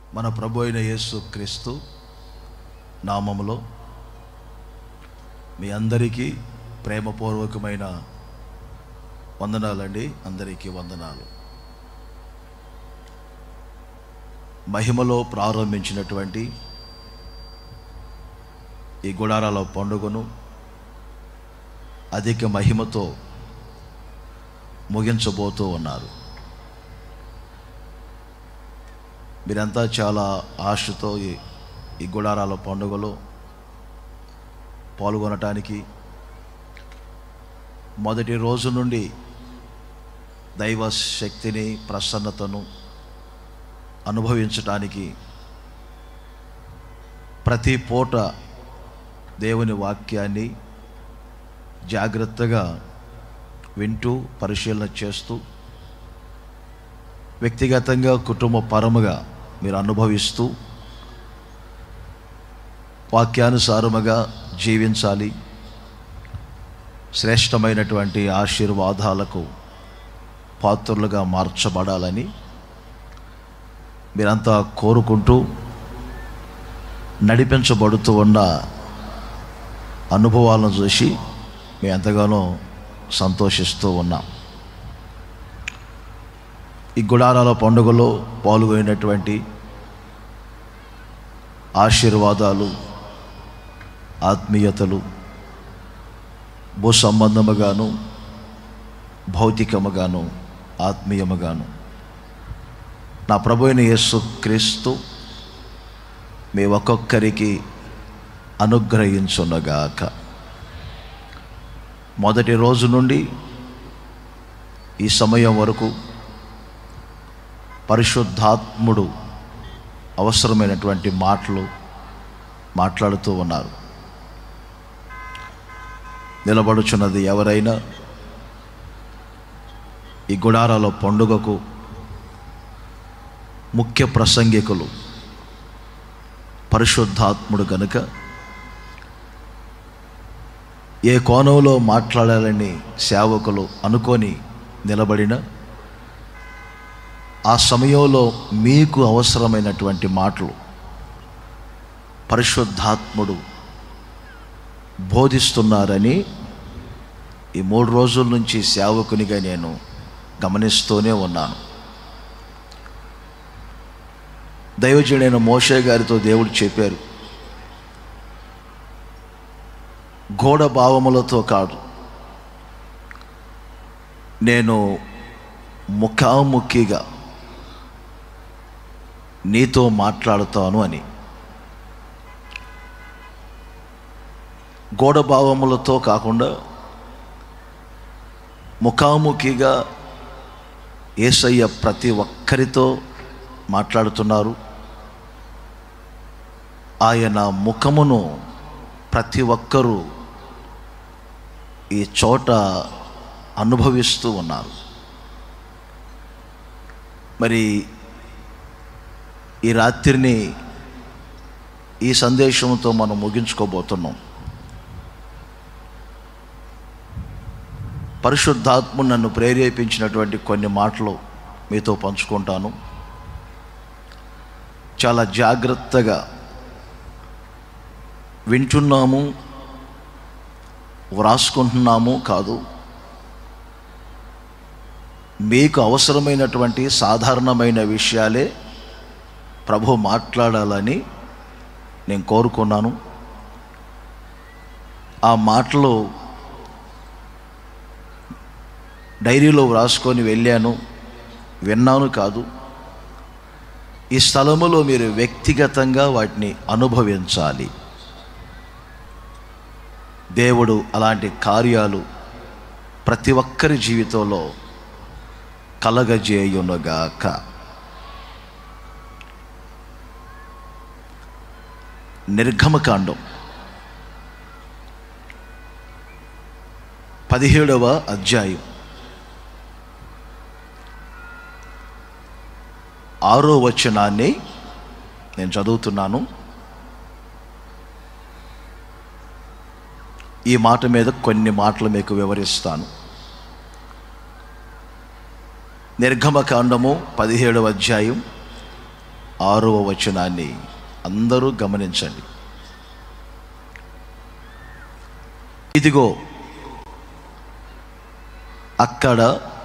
మన ప్రభు అయిన యేసు క్రీస్తు నామములో మీ అందరికీ ప్రేమపూర్వకమైన వందనాలండి అందరికీ వందనాలు మహిమలో ప్రారంభించినటువంటి ఈ గుడారాల పండుగను అధిక మహిమతో ముగించబోతూ ఉన్నారు మీరంతా చాలా ఆశతో ఈ ఈ గుడారాల పండుగలో పాల్గొనటానికి మొదటి రోజు నుండి దైవ శక్తిని ప్రసన్నతను అనుభవించటానికి ప్రతి పూట దేవుని వాక్యాన్ని జాగ్రత్తగా వింటూ పరిశీలన చేస్తూ వ్యక్తిగతంగా కుటుంబ పరముగా మీరు అనుభవిస్తూ వాక్యానుసారముగా జీవించాలి శ్రేష్టమైనటువంటి ఆశీర్వాదాలకు పాత్రులుగా మార్చబడాలని మీరంతా కోరుకుంటూ నడిపించబడుతూ ఉన్న అనుభవాలను చూసి మేము ఎంతగానో సంతోషిస్తూ ఉన్నాం ఈ గుడారాల పండుగలో పాల్గొనేటువంటి ఆశీర్వాదాలు ఆత్మీయతలు భూ సంబంధముగాను భౌతికముగాను ఆత్మీయముగాను నా ప్రభు అయిన యేసు క్రీస్తు మీ ఒక్కొక్కరికి అనుగ్రహించునగాక మొదటి రోజు నుండి ఈ సమయం వరకు పరిశుద్ధాత్ముడు అవసరమైనటువంటి మాటలు మాట్లాడుతూ ఉన్నారు నిలబడుచున్నది ఎవరైనా ఈ గుడారాల పండుగకు ముఖ్య ప్రసంగికులు పరిశుద్ధాత్ముడు గనుక ఏ కోణంలో మాట్లాడాలని సేవకులు అనుకొని నిలబడిన ఆ సమయంలో మీకు అవసరమైనటువంటి మాటలు పరిశుద్ధాత్ముడు బోధిస్తున్నారని ఈ మూడు రోజుల నుంచి సేవకునిగా నేను గమనిస్తూనే ఉన్నాను దైవజుడైన మోషే గారితో దేవుడు చెప్పారు గోడ భావములతో కాదు నేను ముఖాముఖిగా నీతో మాట్లాడుతాను అని గోడ భావములతో కాకుండా ముఖాముఖిగా ఏసయ్య ప్రతి ఒక్కరితో మాట్లాడుతున్నారు ఆయన ముఖమును ప్రతి ఒక్కరూ ఈ చోట అనుభవిస్తూ ఉన్నారు మరి ఈ రాత్రిని ఈ సందేశంతో మనం ముగించుకోబోతున్నాం పరిశుద్ధాత్మ నన్ను ప్రేరేపించినటువంటి కొన్ని మాటలు మీతో పంచుకుంటాను చాలా జాగ్రత్తగా వింటున్నాము వ్రాసుకుంటున్నాము కాదు మీకు అవసరమైనటువంటి సాధారణమైన విషయాలే ప్రభు మాట్లాడాలని నేను కోరుకున్నాను ఆ మాటలు డైరీలో వ్రాసుకొని వెళ్ళాను విన్నాను కాదు ఈ స్థలములో మీరు వ్యక్తిగతంగా వాటిని అనుభవించాలి దేవుడు అలాంటి కార్యాలు ప్రతి ఒక్కరి జీవితంలో కలగజేయునుగాక నిర్గమకాండం పదిహేడవ అధ్యాయం ఆరో వచనాన్ని నేను చదువుతున్నాను ఈ మాట మీద కొన్ని మాటలు మీకు వివరిస్తాను నిర్గమకాండము పదిహేడవ అధ్యాయం ఆరవ వచనాన్ని అందరూ గమనించండి ఇదిగో అక్కడ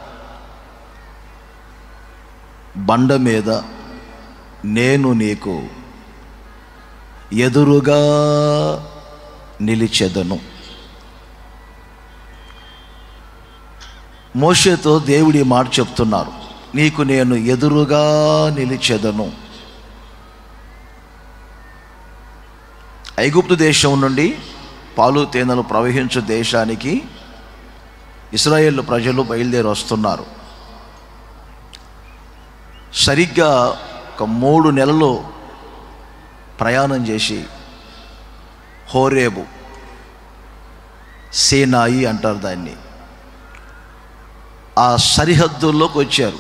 బండ మీద నేను నీకు ఎదురుగా నిలిచెదను మోషేతో దేవుడి మాట చెప్తున్నారు నీకు నేను ఎదురుగా నిలిచెదను ఐగుప్తు దేశం నుండి పాలు తేనెలు ప్రవహించు దేశానికి ఇస్రాయేల్ ప్రజలు బయలుదేరి వస్తున్నారు సరిగ్గా ఒక మూడు నెలలు ప్రయాణం చేసి హోరేబు సేనాయి అంటారు దాన్ని ఆ సరిహద్దుల్లోకి వచ్చారు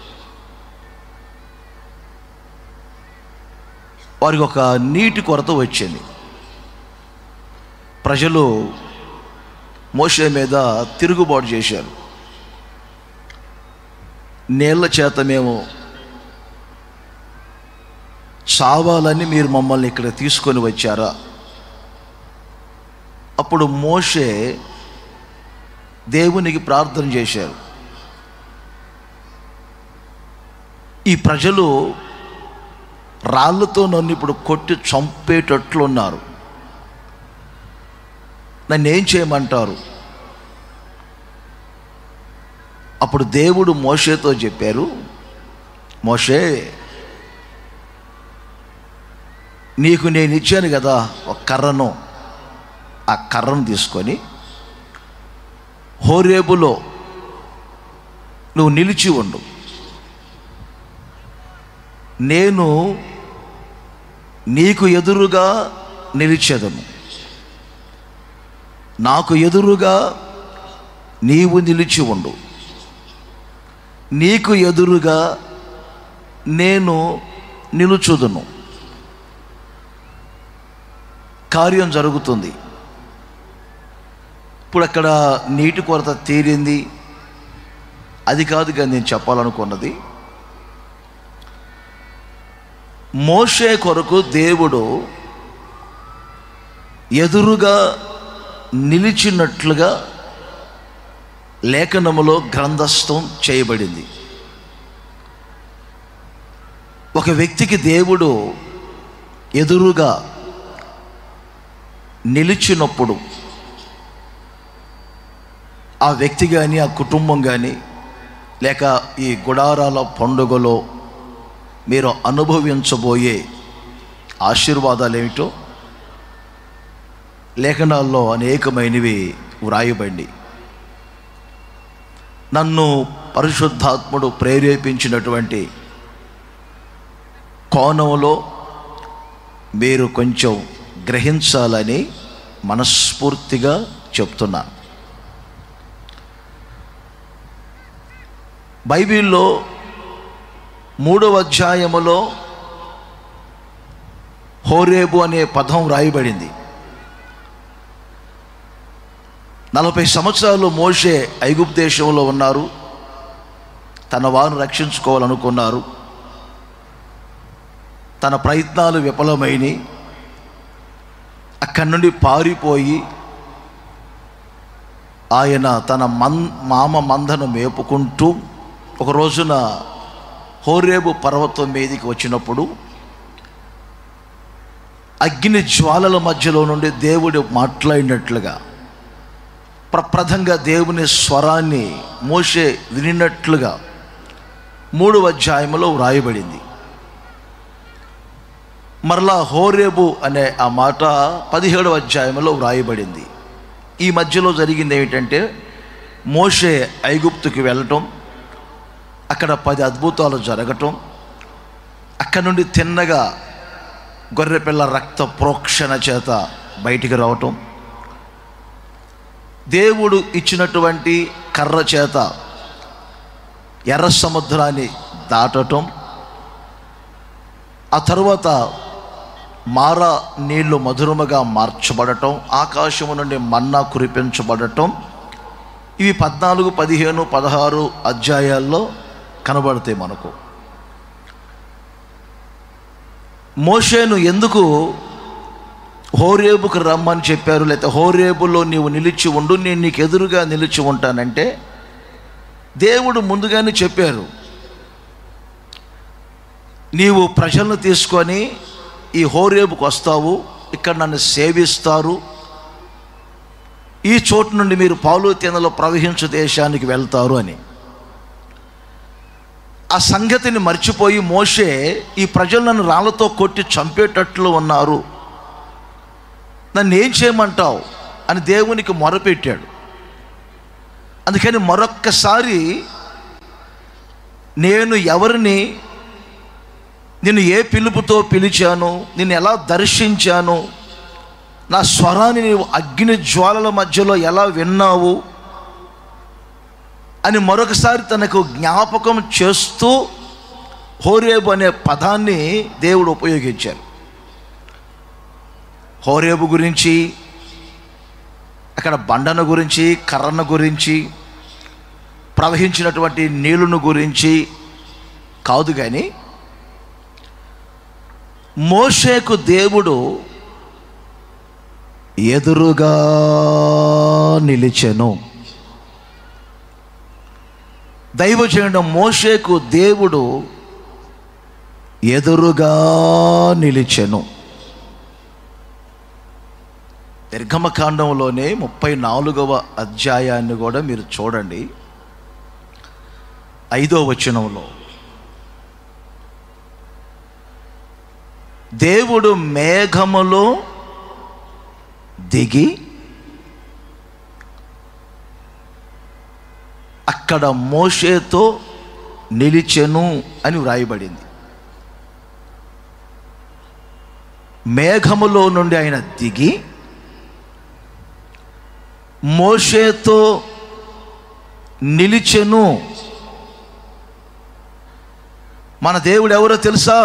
వారికి ఒక నీటి కొరత వచ్చింది ప్రజలు మోషే మీద తిరుగుబాటు చేశారు నీళ్ళ చేత మేము చావాలని మీరు మమ్మల్ని ఇక్కడ తీసుకొని వచ్చారా అప్పుడు మోషే దేవునికి ప్రార్థన చేశారు ఈ ప్రజలు రాళ్ళతో నన్ను ఇప్పుడు కొట్టి చంపేటట్లు ఉన్నారు నన్ను ఏం చేయమంటారు అప్పుడు దేవుడు మోషేతో చెప్పారు మోషే నీకు నేను ఇచ్చాను కదా ఒక కర్రను ఆ కర్రను తీసుకొని హోరేబులో నువ్వు నిలిచి ఉండు నేను నీకు ఎదురుగా నిలిచెదను నాకు ఎదురుగా నీవు నిలిచి ఉండు నీకు ఎదురుగా నేను నిలుచుదును కార్యం జరుగుతుంది ఇప్పుడు అక్కడ నీటి కొరత తీరింది అది కాదుగా నేను చెప్పాలనుకున్నది మోషే కొరకు దేవుడు ఎదురుగా నిలిచినట్లుగా లేఖనములో గ్రంథస్థం చేయబడింది ఒక వ్యక్తికి దేవుడు ఎదురుగా నిలిచినప్పుడు ఆ వ్యక్తి కానీ ఆ కుటుంబం కానీ లేక ఈ గుడారాల పండుగలో మీరు అనుభవించబోయే ఆశీర్వాదాలు ఏమిటో లేఖనాల్లో అనేకమైనవి వ్రాయబడి నన్ను పరిశుద్ధాత్ముడు ప్రేరేపించినటువంటి కోణంలో మీరు కొంచెం గ్రహించాలని మనస్ఫూర్తిగా చెప్తున్నాను బైబిల్లో మూడవ అధ్యాయములో హోరేబు అనే పదం రాయబడింది నలభై సంవత్సరాలు మోషే ఐగుప్తు దేశంలో ఉన్నారు తన వారిని రక్షించుకోవాలనుకున్నారు తన ప్రయత్నాలు విఫలమైనవి అక్కడి నుండి పారిపోయి ఆయన తన మన్ మామ మందను మేపుకుంటూ ఒక రోజున హోరేబు పర్వతం మీదకి వచ్చినప్పుడు అగ్ని జ్వాలల మధ్యలో నుండి దేవుడు మాట్లాడినట్లుగా ప్రప్రథంగా దేవుని స్వరాన్ని మోసే వినినట్లుగా మూడు అధ్యాయములో వ్రాయబడింది మరలా హోరేబు అనే ఆ మాట పదిహేడవ అధ్యాయంలో వ్రాయబడింది ఈ మధ్యలో జరిగింది ఏమిటంటే మోషే ఐగుప్తుకి వెళ్ళటం అక్కడ పది అద్భుతాలు జరగటం అక్కడ నుండి తిన్నగా గొర్రెపిల్ల రక్త ప్రోక్షణ చేత బయటికి రావటం దేవుడు ఇచ్చినటువంటి కర్ర చేత ఎర్ర సముద్రాన్ని దాటటం ఆ తరువాత మార నీళ్లు మధురముగా మార్చబడటం ఆకాశము నుండి మన్నా కురిపించబడటం ఇవి పద్నాలుగు పదిహేను పదహారు అధ్యాయాల్లో కనబడతాయి మనకు మోషేను ఎందుకు హోరేబుకు రమ్మని చెప్పారు లేకపోతే హోరేబులో నీవు నిలిచి ఉండు నేను నీకు ఎదురుగా నిలిచి ఉంటానంటే దేవుడు ముందుగానే చెప్పారు నీవు ప్రజలను తీసుకొని ఈ హోరేబుకు వస్తావు ఇక్కడ నన్ను సేవిస్తారు ఈ చోటు నుండి మీరు పాలు తేనెలో ప్రవహించు దేశానికి వెళ్తారు అని ఆ సంగతిని మర్చిపోయి మోషే ఈ ప్రజలు నన్ను రాళ్ళతో కొట్టి చంపేటట్లు ఉన్నారు నన్ను ఏం చేయమంటావు అని దేవునికి మొరపెట్టాడు అందుకని మరొక్కసారి నేను ఎవరిని నిన్ను ఏ పిలుపుతో పిలిచాను నిన్ను ఎలా దర్శించాను నా స్వరాన్ని నీవు అగ్ని జ్వాలల మధ్యలో ఎలా విన్నావు అని మరొకసారి తనకు జ్ఞాపకం చేస్తూ హోరేబు అనే పదాన్ని దేవుడు ఉపయోగించారు హోరేబు గురించి అక్కడ బండను గురించి కర్రను గురించి ప్రవహించినటువంటి నీళ్ళను గురించి కాదు కానీ మోషేకు దేవుడు ఎదురుగా నిలిచెను దైవజనుడు మోషేకు దేవుడు ఎదురుగా నిలిచెను నిర్గమకాండంలోనే ముప్పై నాలుగవ అధ్యాయాన్ని కూడా మీరు చూడండి ఐదో వచనంలో దేవుడు మేఘములో దిగి అక్కడ మోషేతో నిలిచెను అని వ్రాయబడింది మేఘములో నుండి ఆయన దిగి మోషేతో నిలిచెను మన దేవుడు ఎవరో తెలుసా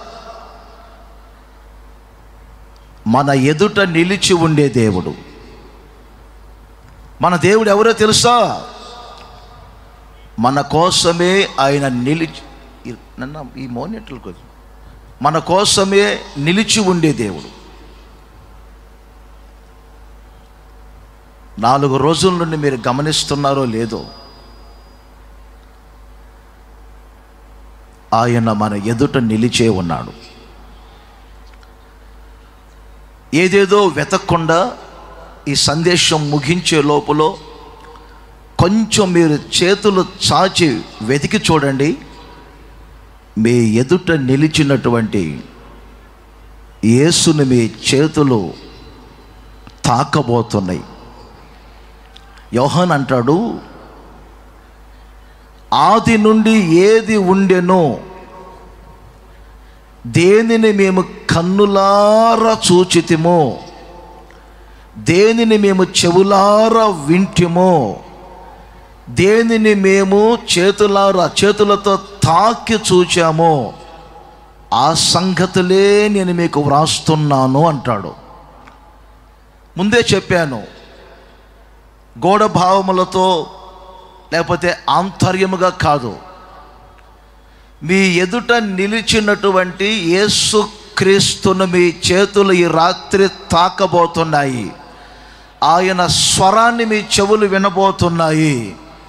మన ఎదుట నిలిచి ఉండే దేవుడు మన దేవుడు ఎవరో తెలుసా మన కోసమే ఆయన నిలిచి ఈ- నన్న ఈ మోనిటర్ల కోసం మన కోసమే నిలిచి ఉండే దేవుడు నాలుగు రోజుల నుండి మీరు గమనిస్తున్నారో లేదో ఆయన మన ఎదుట నిలిచే ఉన్నాడు ఏదేదో వెతకుండా ఈ సందేశం ముగించే లోపల కొంచెం మీరు చేతులు చాచి వెతికి చూడండి మీ ఎదుట నిలిచినటువంటి యేసుని మీ చేతులు తాకబోతున్నాయి యోహాన్ అంటాడు ఆది నుండి ఏది ఉండెనో దేనిని మేము కన్నులారా చూచితిమో దేనిని మేము చెవులారా వింటిమో దేనిని మేము చేతులారా చేతులతో తాకి చూచామో ఆ సంగతులే నేను మీకు వ్రాస్తున్నాను అంటాడు ముందే చెప్పాను గోడ భావములతో లేకపోతే ఆంతర్యముగా కాదు మీ ఎదుట నిలిచినటువంటి యేసు క్రీస్తును మీ చేతులు ఈ రాత్రి తాకబోతున్నాయి ఆయన స్వరాన్ని మీ చెవులు వినబోతున్నాయి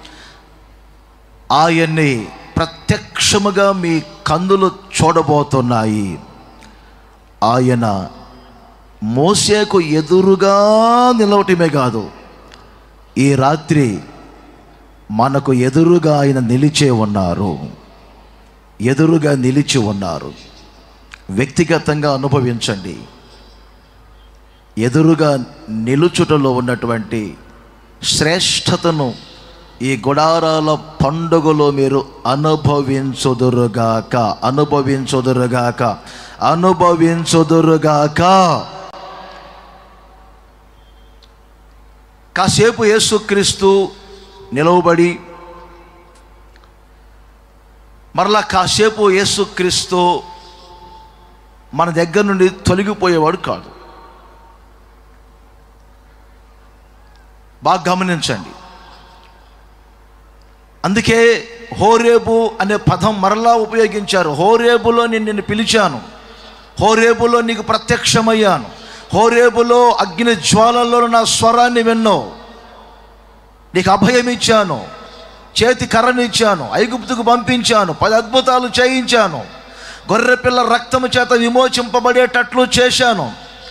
ఆయన్ని ప్రత్యక్షముగా మీ కందులు చూడబోతున్నాయి ఆయన మోసేకు ఎదురుగా నిలవటమే కాదు ఈ రాత్రి మనకు ఎదురుగా ఆయన నిలిచే ఉన్నారు ఎదురుగా నిలిచి ఉన్నారు వ్యక్తిగతంగా అనుభవించండి ఎదురుగా నిలుచుటలో ఉన్నటువంటి శ్రేష్టతను ఈ గుడారాల పండుగలో మీరు అనుభవించుదురుగాక అనుభవించుదురుగాక అనుభవించుదురుగాక కాసేపు యేసుక్రీస్తు నిలవబడి మరలా కాసేపు యేసుక్రీస్తు మన దగ్గర నుండి తొలగిపోయేవాడు కాదు బాగా గమనించండి అందుకే హోరేబు అనే పదం మరలా ఉపయోగించారు హోరేబులో నేను నిన్ను పిలిచాను హోరేబులో నీకు ప్రత్యక్షమయ్యాను హోరేబులో అగ్ని జ్వాలల్లో నా స్వరాన్ని విన్నావు నీకు అభయం ఇచ్చాను చేతి కర్రనిచ్చాను ఐగుప్తుకు పంపించాను పది అద్భుతాలు చేయించాను గొర్రెపిల్ల రక్తము చేత విమోచింపబడేటట్లు చేశాను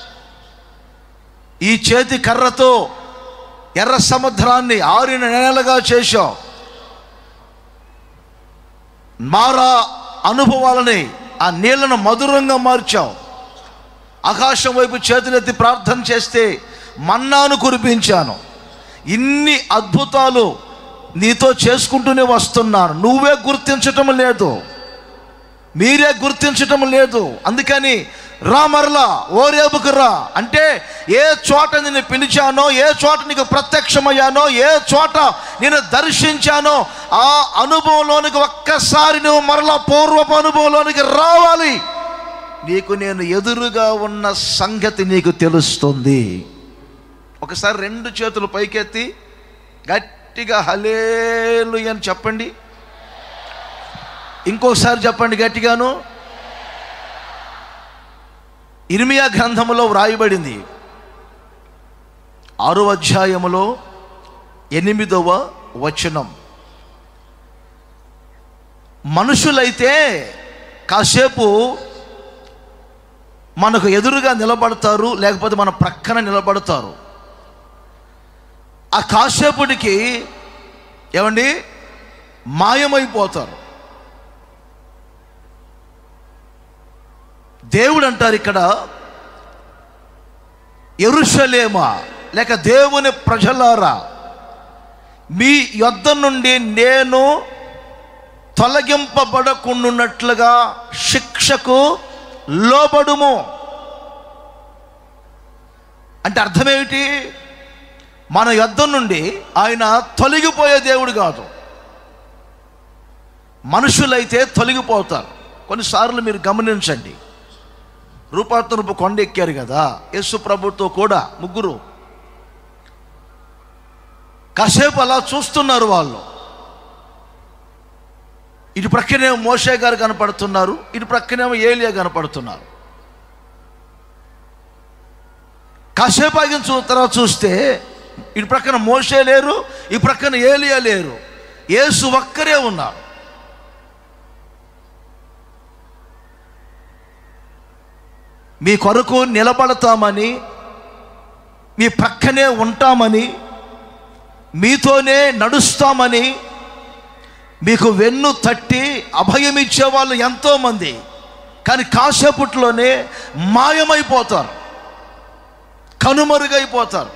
ఈ చేతి కర్రతో ఎర్ర సముద్రాన్ని ఆరిన నెలలుగా చేశావు మారా అనుభవాలని ఆ నీళ్లను మధురంగా మార్చావు ఆకాశం వైపు చేతులెత్తి ప్రార్థన చేస్తే మన్నాను కురిపించాను ఇన్ని అద్భుతాలు నీతో చేసుకుంటూనే వస్తున్నాను నువ్వే గుర్తించటం లేదు మీరే గుర్తించటం లేదు అందుకని రా మరలా ఓరేపుకు రా అంటే ఏ చోట నేను పిలిచానో ఏ చోట నీకు ప్రత్యక్షమయ్యానో ఏ చోట నేను దర్శించానో ఆ అనుభవంలోనికి ఒక్కసారి నువ్వు మరలా పూర్వపు అనుభవంలోనికి రావాలి నీకు నేను ఎదురుగా ఉన్న సంగతి నీకు తెలుస్తుంది ఒకసారి రెండు చేతులు పైకెత్తి గట్టిగా హలేలు అని చెప్పండి ఇంకోసారి చెప్పండి గట్టిగాను ఇర్మియా గ్రంథములో వ్రాయబడింది ఆరో అధ్యాయములో ఎనిమిదవ వచనం మనుషులైతే కాసేపు మనకు ఎదురుగా నిలబడతారు లేకపోతే మన ప్రక్కన నిలబడతారు ఆ కాసేపుడికి ఏమండి మాయమైపోతారు దేవుడు అంటారు ఇక్కడ ఎరుషలేమా లేక దేవుని ప్రజలారా మీ యొద్ద నుండి నేను తొలగింపబడకుండున్నట్లుగా శిక్షకు లోబడుము అంటే అర్థమేమిటి మన యొద్ద నుండి ఆయన తొలగిపోయే దేవుడు కాదు మనుషులైతే తొలగిపోతారు కొన్నిసార్లు మీరు గమనించండి రూపాంతరపు కొండ ఎక్కారు కదా యేసు ప్రభుతో కూడా ముగ్గురు కాసేపు అలా చూస్తున్నారు వాళ్ళు ఇటు ప్రక్కనేమో మోషే గారు కనపడుతున్నారు ఇటు ప్రక్కనేమో ఏలియా కనపడుతున్నారు కాసేపు ఆగిన చూ తర్వాత చూస్తే ఇటు ప్రక్కన మోషే లేరు ఈ ప్రక్కన ఏలియా లేరు యేసు ఒక్కరే ఉన్నారు మీ కొరకు నిలబడతామని మీ ప్రక్కనే ఉంటామని మీతోనే నడుస్తామని మీకు వెన్ను తట్టి అభయమిచ్చే వాళ్ళు ఎంతోమంది కానీ కాసేపట్లోనే మాయమైపోతారు కనుమరుగైపోతారు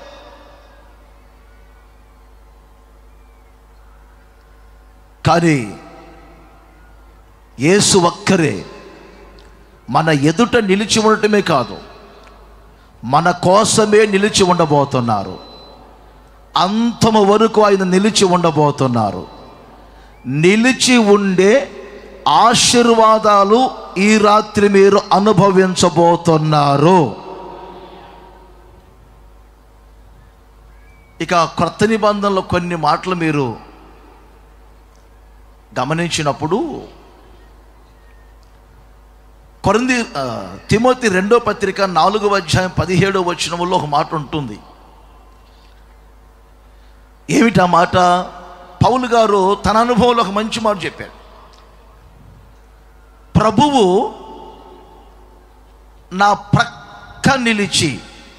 కానీ యేసు ఒక్కరే మన ఎదుట నిలిచి ఉండటమే కాదు మన కోసమే నిలిచి ఉండబోతున్నారు అంతము వరకు ఆయన నిలిచి ఉండబోతున్నారు నిలిచి ఉండే ఆశీర్వాదాలు ఈ రాత్రి మీరు అనుభవించబోతున్నారు ఇక క్రొత్త నిబంధనలో కొన్ని మాటలు మీరు గమనించినప్పుడు కొరింది ఆ, తిమోతి రెండో పత్రిక నాలుగవ అధ్యాయం పదిహేడో వచనములో ఒక మాట ఉంటుంది ఏమిటి ఆ మాట పౌలు గారు తన అనుభవంలో ఒక మంచి మాట చెప్పాడు ప్రభువు నా ప్రక్క నిలిచి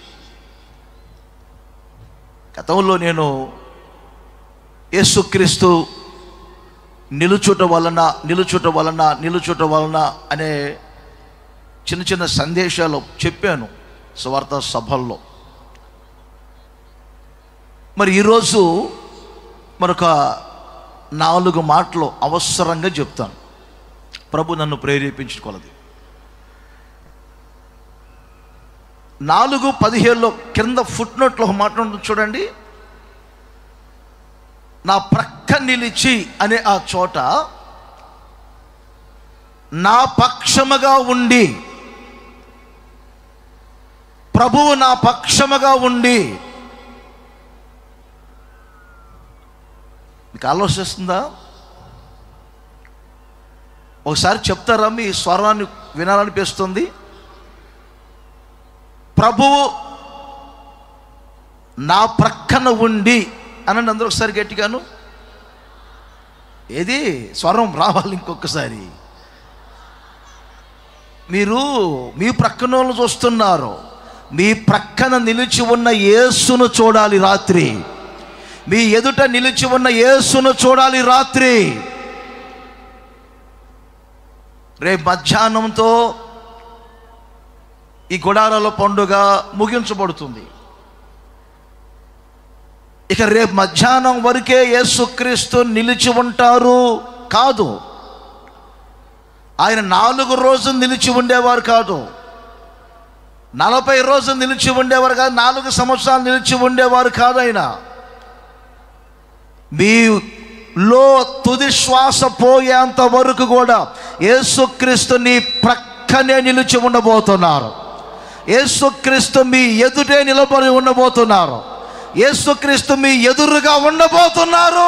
గతంలో నేను యేసుక్రీస్తు నిలుచుట వలన నిలుచుట వలన నిలుచుట వలన అనే చిన్న చిన్న సందేశాలు చెప్పాను స్వార్థ సభల్లో మరి ఈరోజు మరొక నాలుగు మాటలు అవసరంగా చెప్తాను ప్రభు నన్ను ప్రేరేపించుకోలది నాలుగు పదిహేడులో కింద ఫుట్ నోట్లో ఒక మాట ఉంటుంది చూడండి నా ప్రక్క నిలిచి అనే ఆ చోట నా పక్షముగా ఉండి ప్రభువు నా పక్షముగా ఉండి మీకు ఆలోచిస్తుందా ఒకసారి చెప్తారా మీ స్వరాన్ని వినాలనిపిస్తుంది ప్రభువు నా ప్రక్కన ఉండి అనండి అందరూ ఒకసారి గట్టిగాను ఏది స్వరం రావాలి ఇంకొకసారి మీరు మీ ప్రక్కన వాళ్ళని చూస్తున్నారు మీ ప్రక్కన నిలిచి ఉన్న యేసును చూడాలి రాత్రి మీ ఎదుట నిలిచి ఉన్న యేసును చూడాలి రాత్రి రేపు మధ్యాహ్నంతో ఈ గుడారాల పండుగ ముగించబడుతుంది ఇక రేపు మధ్యాహ్నం వరకే యేసుక్రీస్తు నిలిచి ఉంటారు కాదు ఆయన నాలుగు రోజులు నిలిచి ఉండేవారు కాదు నలభై రోజులు నిలిచి ఉండేవారు కాదు నాలుగు సంవత్సరాలు నిలిచి ఉండేవారు కాదు ఆయన మీలో తుది శ్వాస పోయేంత వరకు కూడా యేసుక్రీస్తు నీ ప్రక్కనే నిలిచి ఉండబోతున్నారు యేసుక్రీస్తు మీ ఎదుటే నిలబడి ఉండబోతున్నారు యేసుక్రీస్తు మీ ఎదురుగా ఉండబోతున్నారు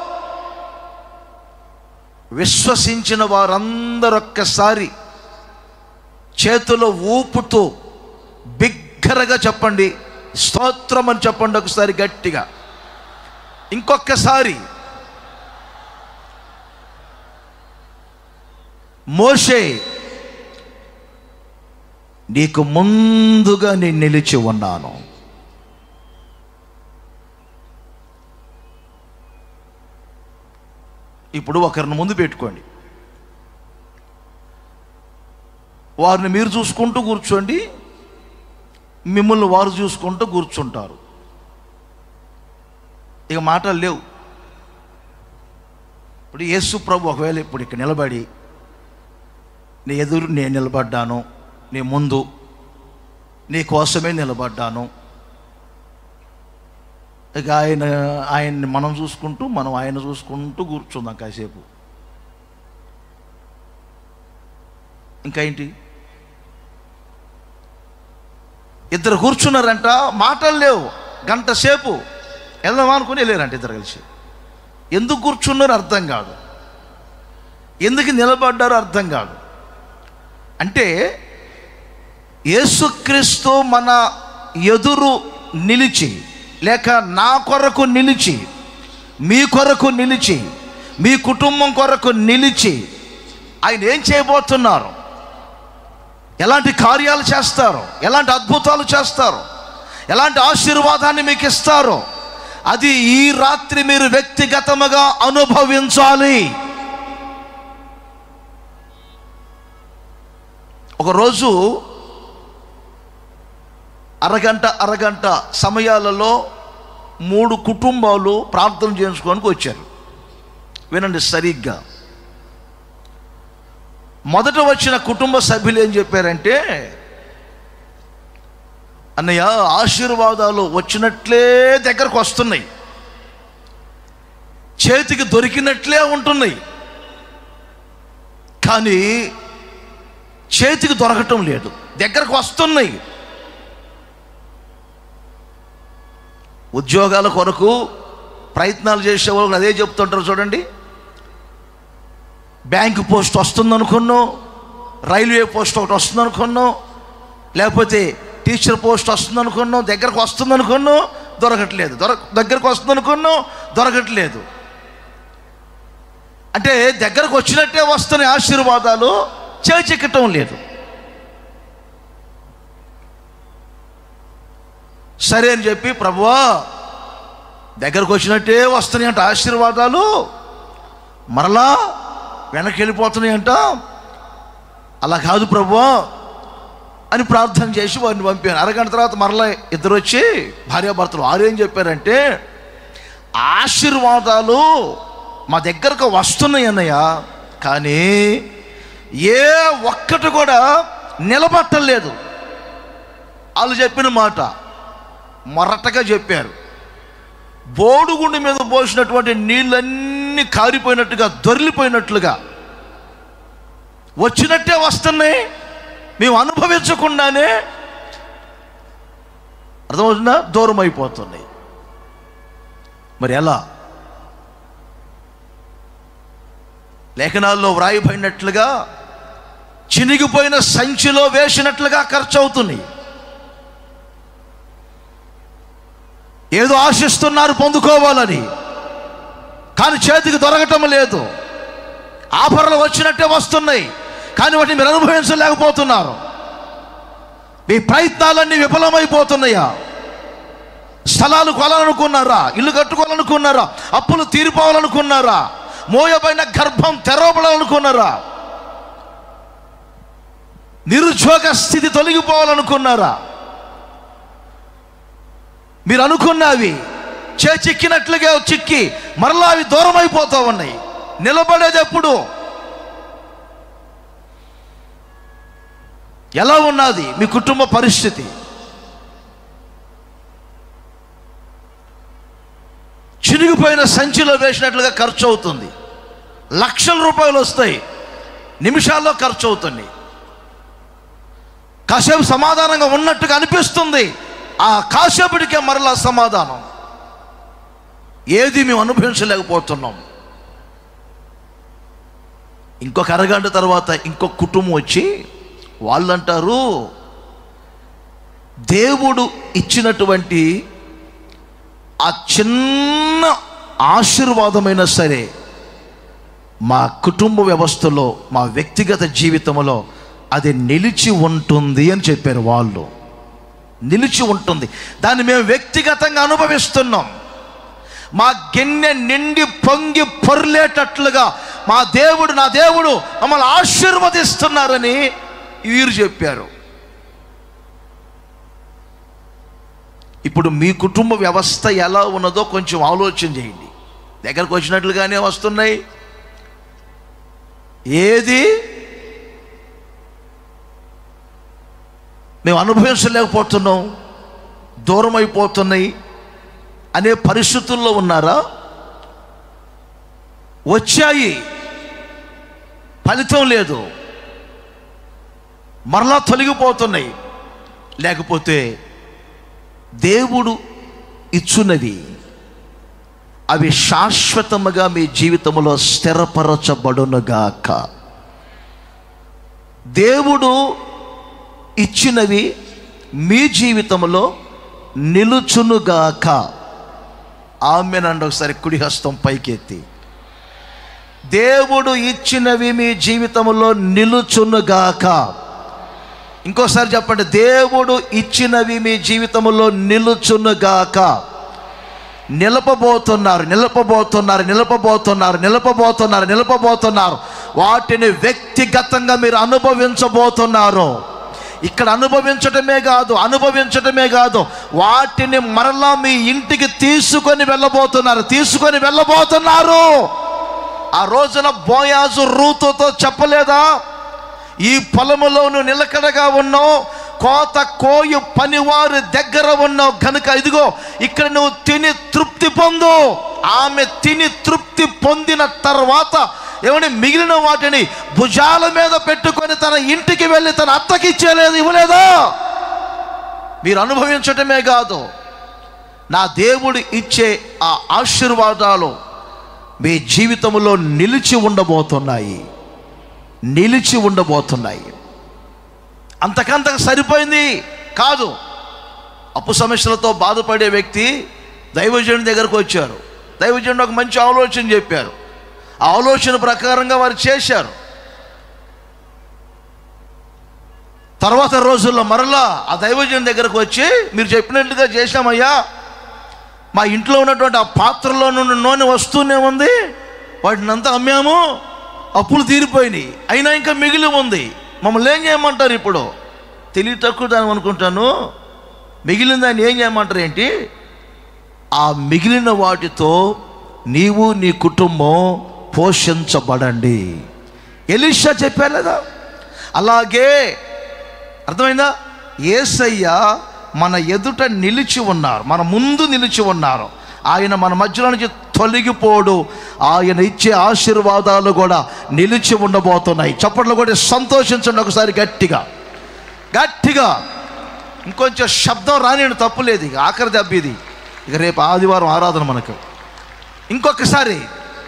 విశ్వసించిన వారందరూ ఒక్కసారి చేతులు ఊపుతూ బిగ్గరగా చెప్పండి స్తోత్రం అని చెప్పండి ఒకసారి గట్టిగా ఇంకొకసారి మోషే నీకు ముందుగా నేను నిలిచి ఉన్నాను ఇప్పుడు ఒకరిని ముందు పెట్టుకోండి వారిని మీరు చూసుకుంటూ కూర్చోండి మిమ్మల్ని వారు చూసుకుంటూ కూర్చుంటారు ఇక మాటలు లేవు ఇప్పుడు యేసు ప్రభు ఒకవేళ ఇప్పుడు ఇక్కడ నిలబడి నీ ఎదురు నేను నిలబడ్డాను నీ ముందు నీ కోసమే నిలబడ్డాను ఇక ఆయన ఆయన్ని మనం చూసుకుంటూ మనం ఆయన చూసుకుంటూ కూర్చుందాం కాసేపు ఇంకా ఏంటి ఇద్దరు కూర్చున్నారంట మాటలు లేవు గంట సేపు వెళ్దామా అనుకుని వెళ్ళారంట ఇద్దరు కలిసి ఎందుకు కూర్చున్నారో అర్థం కాదు ఎందుకు నిలబడ్డారో అర్థం కాదు అంటే యేసుక్రీస్తు మన ఎదురు నిలిచి లేక నా కొరకు నిలిచి మీ కొరకు నిలిచి మీ కుటుంబం కొరకు నిలిచి ఆయన ఏం చేయబోతున్నారు ఎలాంటి కార్యాలు చేస్తారు ఎలాంటి అద్భుతాలు చేస్తారు ఎలాంటి ఆశీర్వాదాన్ని మీకు ఇస్తారు అది ఈ రాత్రి మీరు వ్యక్తిగతముగా అనుభవించాలి ఒకరోజు అరగంట అరగంట సమయాలలో మూడు కుటుంబాలు ప్రార్థన చేసుకోనికి వచ్చారు వినండి సరిగ్గా మొదట వచ్చిన కుటుంబ సభ్యులు ఏం చెప్పారంటే అన్నయ్య ఆశీర్వాదాలు వచ్చినట్లే దగ్గరకు వస్తున్నాయి చేతికి దొరికినట్లే ఉంటున్నాయి కానీ చేతికి దొరకటం లేదు దగ్గరకు వస్తున్నాయి ఉద్యోగాల కొరకు ప్రయత్నాలు చేసే వాళ్ళు అదే చెప్తుంటారు చూడండి బ్యాంక్ పోస్ట్ వస్తుంది అనుకున్నాం రైల్వే పోస్ట్ ఒకటి వస్తుంది అనుకున్నాం లేకపోతే టీచర్ పోస్ట్ వస్తుంది అనుకున్నాం దగ్గరకు వస్తుంది అనుకున్నాం దొరకట్లేదు దొర దగ్గరకు వస్తుంది అనుకున్నాం దొరకట్లేదు అంటే దగ్గరకు వచ్చినట్టే వస్తున్న ఆశీర్వాదాలు చేచెక్కటం లేదు సరే అని చెప్పి ప్రభువా దగ్గరకు వచ్చినట్టే వస్తున్నాయంట ఆశీర్వాదాలు మరలా వెనక్కి వెళ్ళిపోతున్నాయంట అలా కాదు ప్రభువా అని ప్రార్థన చేసి వారిని పంపాను అరగంట తర్వాత మరలా ఇద్దరు వచ్చి భార్యాభర్తలు వారు ఏం చెప్పారంటే ఆశీర్వాదాలు మా దగ్గరకు వస్తున్నాయి అన్నయ్య కానీ ఏ ఒక్కటి కూడా నిలబట్టలేదు వాళ్ళు చెప్పిన మాట మొరటగా చెప్పారు బోడుగుండి మీద పోసినటువంటి నీళ్ళన్నీ కారిపోయినట్టుగా దొరిలిపోయినట్లుగా వచ్చినట్టే వస్తున్నాయి మేము అనుభవించకుండానే అర్థమవుతుందా దూరం అయిపోతున్నాయి మరి ఎలా లేఖనాల్లో వ్రాయబడినట్లుగా చినిగిపోయిన సంచిలో వేసినట్లుగా ఖర్చు అవుతున్నాయి ఏదో ఆశిస్తున్నారు పొందుకోవాలని కానీ చేతికి దొరకటం లేదు ఆఫర్లు వచ్చినట్టే వస్తున్నాయి కానీ వాటిని మీరు అనుభవించలేకపోతున్నారు మీ ప్రయత్నాలన్నీ విఫలమైపోతున్నాయా స్థలాలు కొనాలనుకున్నారా ఇల్లు కట్టుకోవాలనుకున్నారా అప్పులు తీరిపోవాలనుకున్నారా మోయబడిన గర్భం తెరవబడాలనుకున్నారా నిరుద్యోగ స్థితి తొలగిపోవాలనుకున్నారా మీరు అనుకున్నవి చే చిక్కినట్లుగా చిక్కి మరలా అవి దూరం అయిపోతూ ఉన్నాయి నిలబడేది ఎప్పుడు ఎలా ఉన్నది మీ కుటుంబ పరిస్థితి చినిగిపోయిన సంచిలో వేసినట్లుగా ఖర్చు అవుతుంది లక్షల రూపాయలు వస్తాయి నిమిషాల్లో ఖర్చు అవుతుంది కాసేపు సమాధానంగా ఉన్నట్టుగా అనిపిస్తుంది ఆ కాసేపటికే మరలా సమాధానం ఏది మేము అనుభవించలేకపోతున్నాం ఇంకొక అరగంట తర్వాత ఇంకొక కుటుంబం వచ్చి వాళ్ళు అంటారు దేవుడు ఇచ్చినటువంటి ఆ చిన్న ఆశీర్వాదమైనా సరే మా కుటుంబ వ్యవస్థలో మా వ్యక్తిగత జీవితంలో అది నిలిచి ఉంటుంది అని చెప్పారు వాళ్ళు నిలిచి ఉంటుంది దాన్ని మేము వ్యక్తిగతంగా అనుభవిస్తున్నాం మా గిన్నె నిండి పొంగి పొర్లేటట్లుగా మా దేవుడు నా దేవుడు మమ్మల్ని ఆశీర్వదిస్తున్నారని వీరు చెప్పారు ఇప్పుడు మీ కుటుంబ వ్యవస్థ ఎలా ఉన్నదో కొంచెం ఆలోచన చేయండి దగ్గరకు వచ్చినట్లుగానే వస్తున్నాయి ఏది మేము అనుభవించలేకపోతున్నాం దూరం అయిపోతున్నాయి అనే పరిస్థితుల్లో ఉన్నారా వచ్చాయి ఫలితం లేదు మరలా తొలగిపోతున్నాయి లేకపోతే దేవుడు ఇచ్చున్నవి అవి శాశ్వతముగా మీ జీవితంలో స్థిరపరచబడునుగాక దేవుడు ఇచ్చినవి మీ జీవితంలో నిలుచునుగాక ఆమెనండి ఒకసారి కుడి హస్తం పైకెత్తి దేవుడు ఇచ్చినవి మీ జీవితంలో నిలుచునుగాక ఇంకోసారి చెప్పండి దేవుడు ఇచ్చినవి మీ జీవితంలో నిలుచునుగాక నిలపబోతున్నారు నిలపబోతున్నారు నిలపబోతున్నారు నిలపబోతున్నారు నిలపబోతున్నారు వాటిని వ్యక్తిగతంగా మీరు అనుభవించబోతున్నారు ఇక్కడ అనుభవించటమే కాదు అనుభవించటమే కాదు వాటిని మరలా మీ ఇంటికి తీసుకొని వెళ్ళబోతున్నారు తీసుకొని వెళ్ళబోతున్నారు ఆ రోజున బోయాజు రూతుతో చెప్పలేదా ఈ పొలములో నువ్వు నిలకడగా ఉన్నావు కోత కోయు పనివారి దగ్గర ఉన్నావు కనుక ఇదిగో ఇక్కడ నువ్వు తిని తృప్తి పొందు ఆమె తిని తృప్తి పొందిన తర్వాత ఏమని మిగిలిన వాటిని భుజాల మీద పెట్టుకొని తన ఇంటికి వెళ్ళి తన అత్తకి ఇచ్చేలేదు ఇవ్వలేదా మీరు అనుభవించటమే కాదు నా దేవుడు ఇచ్చే ఆ ఆశీర్వాదాలు మీ జీవితంలో నిలిచి ఉండబోతున్నాయి నిలిచి ఉండబోతున్నాయి అంతకంతకు సరిపోయింది కాదు అప్పు సమస్యలతో బాధపడే వ్యక్తి దైవజనుడి దగ్గరకు వచ్చారు దైవజనుడు ఒక మంచి ఆలోచన చెప్పారు ఆ ఆలోచన ప్రకారంగా వారు చేశారు తర్వాత రోజుల్లో మరలా ఆ దైవజనుడి దగ్గరకు వచ్చి మీరు చెప్పినట్లుగా చేశామయ్యా మా ఇంట్లో ఉన్నటువంటి ఆ పాత్రలో నుండి నూనె వస్తూనే ఉంది వాటిని అంతా అమ్మాము అప్పులు తీరిపోయినాయి అయినా ఇంకా మిగిలి ఉంది మమ్మల్ని ఏం చేయమంటారు ఇప్పుడు తెలివి తక్కువ దాని అనుకుంటాను మిగిలిన దాన్ని ఏం చేయమంటారు ఏంటి ఆ మిగిలిన వాటితో నీవు నీ కుటుంబం పోషించబడండి ఎలిషా చెప్పారు లేదా అలాగే అర్థమైందా ఏసయ్య మన ఎదుట నిలిచి ఉన్నారు మన ముందు నిలిచి ఉన్నారు ఆయన మన మధ్యలో నుంచి తొలగిపోడు ఆయన ఇచ్చే ఆశీర్వాదాలు కూడా నిలిచి ఉండబోతున్నాయి చప్పట్లు కూడా సంతోషించండి ఒకసారి గట్టిగా గట్టిగా ఇంకొంచెం శబ్దం రాని తప్పులేదు ఇక ఆఖరి దెబ్బ ఇది ఇక రేపు ఆదివారం ఆరాధన మనకు ఇంకొకసారి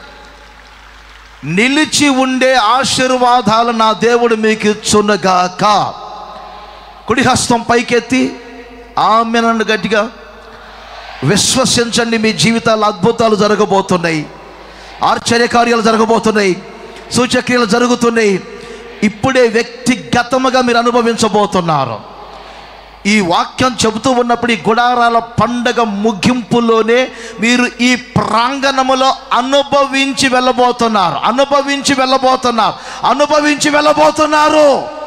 నిలిచి ఉండే ఆశీర్వాదాలు నా దేవుడు మీకు ఇచ్చునగాక కుడి హస్తం పైకెత్తి ఆమె నన్ను గట్టిగా విశ్వసించండి మీ జీవితాల్లో అద్భుతాలు జరగబోతున్నాయి ఆశ్చర్యకార్యాలు జరగబోతున్నాయి సూచక్రియలు జరుగుతున్నాయి ఇప్పుడే వ్యక్తిగతముగా మీరు అనుభవించబోతున్నారు ఈ వాక్యం చెబుతూ ఉన్నప్పుడు ఈ గుడారాల పండగ ముగింపులోనే మీరు ఈ ప్రాంగణములో అనుభవించి వెళ్ళబోతున్నారు అనుభవించి వెళ్ళబోతున్నారు అనుభవించి వెళ్ళబోతున్నారు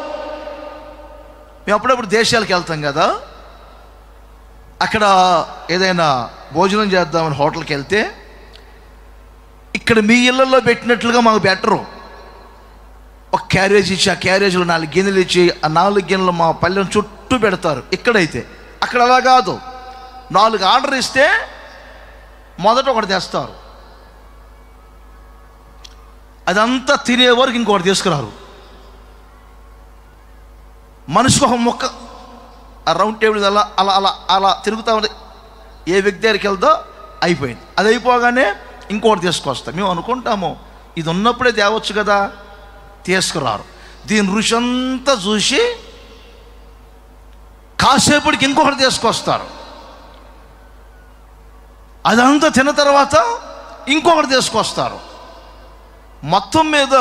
మేము అప్పుడప్పుడు దేశాలకు వెళ్తాం కదా అక్కడ ఏదైనా భోజనం చేద్దామని హోటల్కి వెళ్తే ఇక్కడ మీ ఇళ్ళల్లో పెట్టినట్లుగా మాకు బెటరు ఒక క్యారేజ్ ఇచ్చి ఆ క్యారేజ్లో నాలుగు గిన్నెలు ఇచ్చి ఆ నాలుగు గిన్నెలు మా పల్లెం చుట్టూ పెడతారు ఇక్కడైతే అక్కడ అలా కాదు నాలుగు ఆర్డర్ ఇస్తే మొదట ఒకటి తెస్తారు అదంతా తినే వరకు ఇంకొకటి తీసుకురారు మనిషికి ఒక మొక్క ఆ రౌండ్ టేబుల్ అలా అలా అలా అలా తిరుగుతూ ఉంది ఏ వ్యక్తి దగ్గరికి వెళ్దో అయిపోయింది అది అయిపోగానే ఇంకోటి తీసుకొస్తాం మేము అనుకుంటాము ఇది ఉన్నప్పుడే తేవచ్చు కదా తీసుకురారు దీని రుచి అంతా చూసి కాసేపటికి ఇంకొకటి తీసుకొస్తారు అదంతా తిన్న తర్వాత ఇంకొకటి తీసుకొస్తారు మొత్తం మీద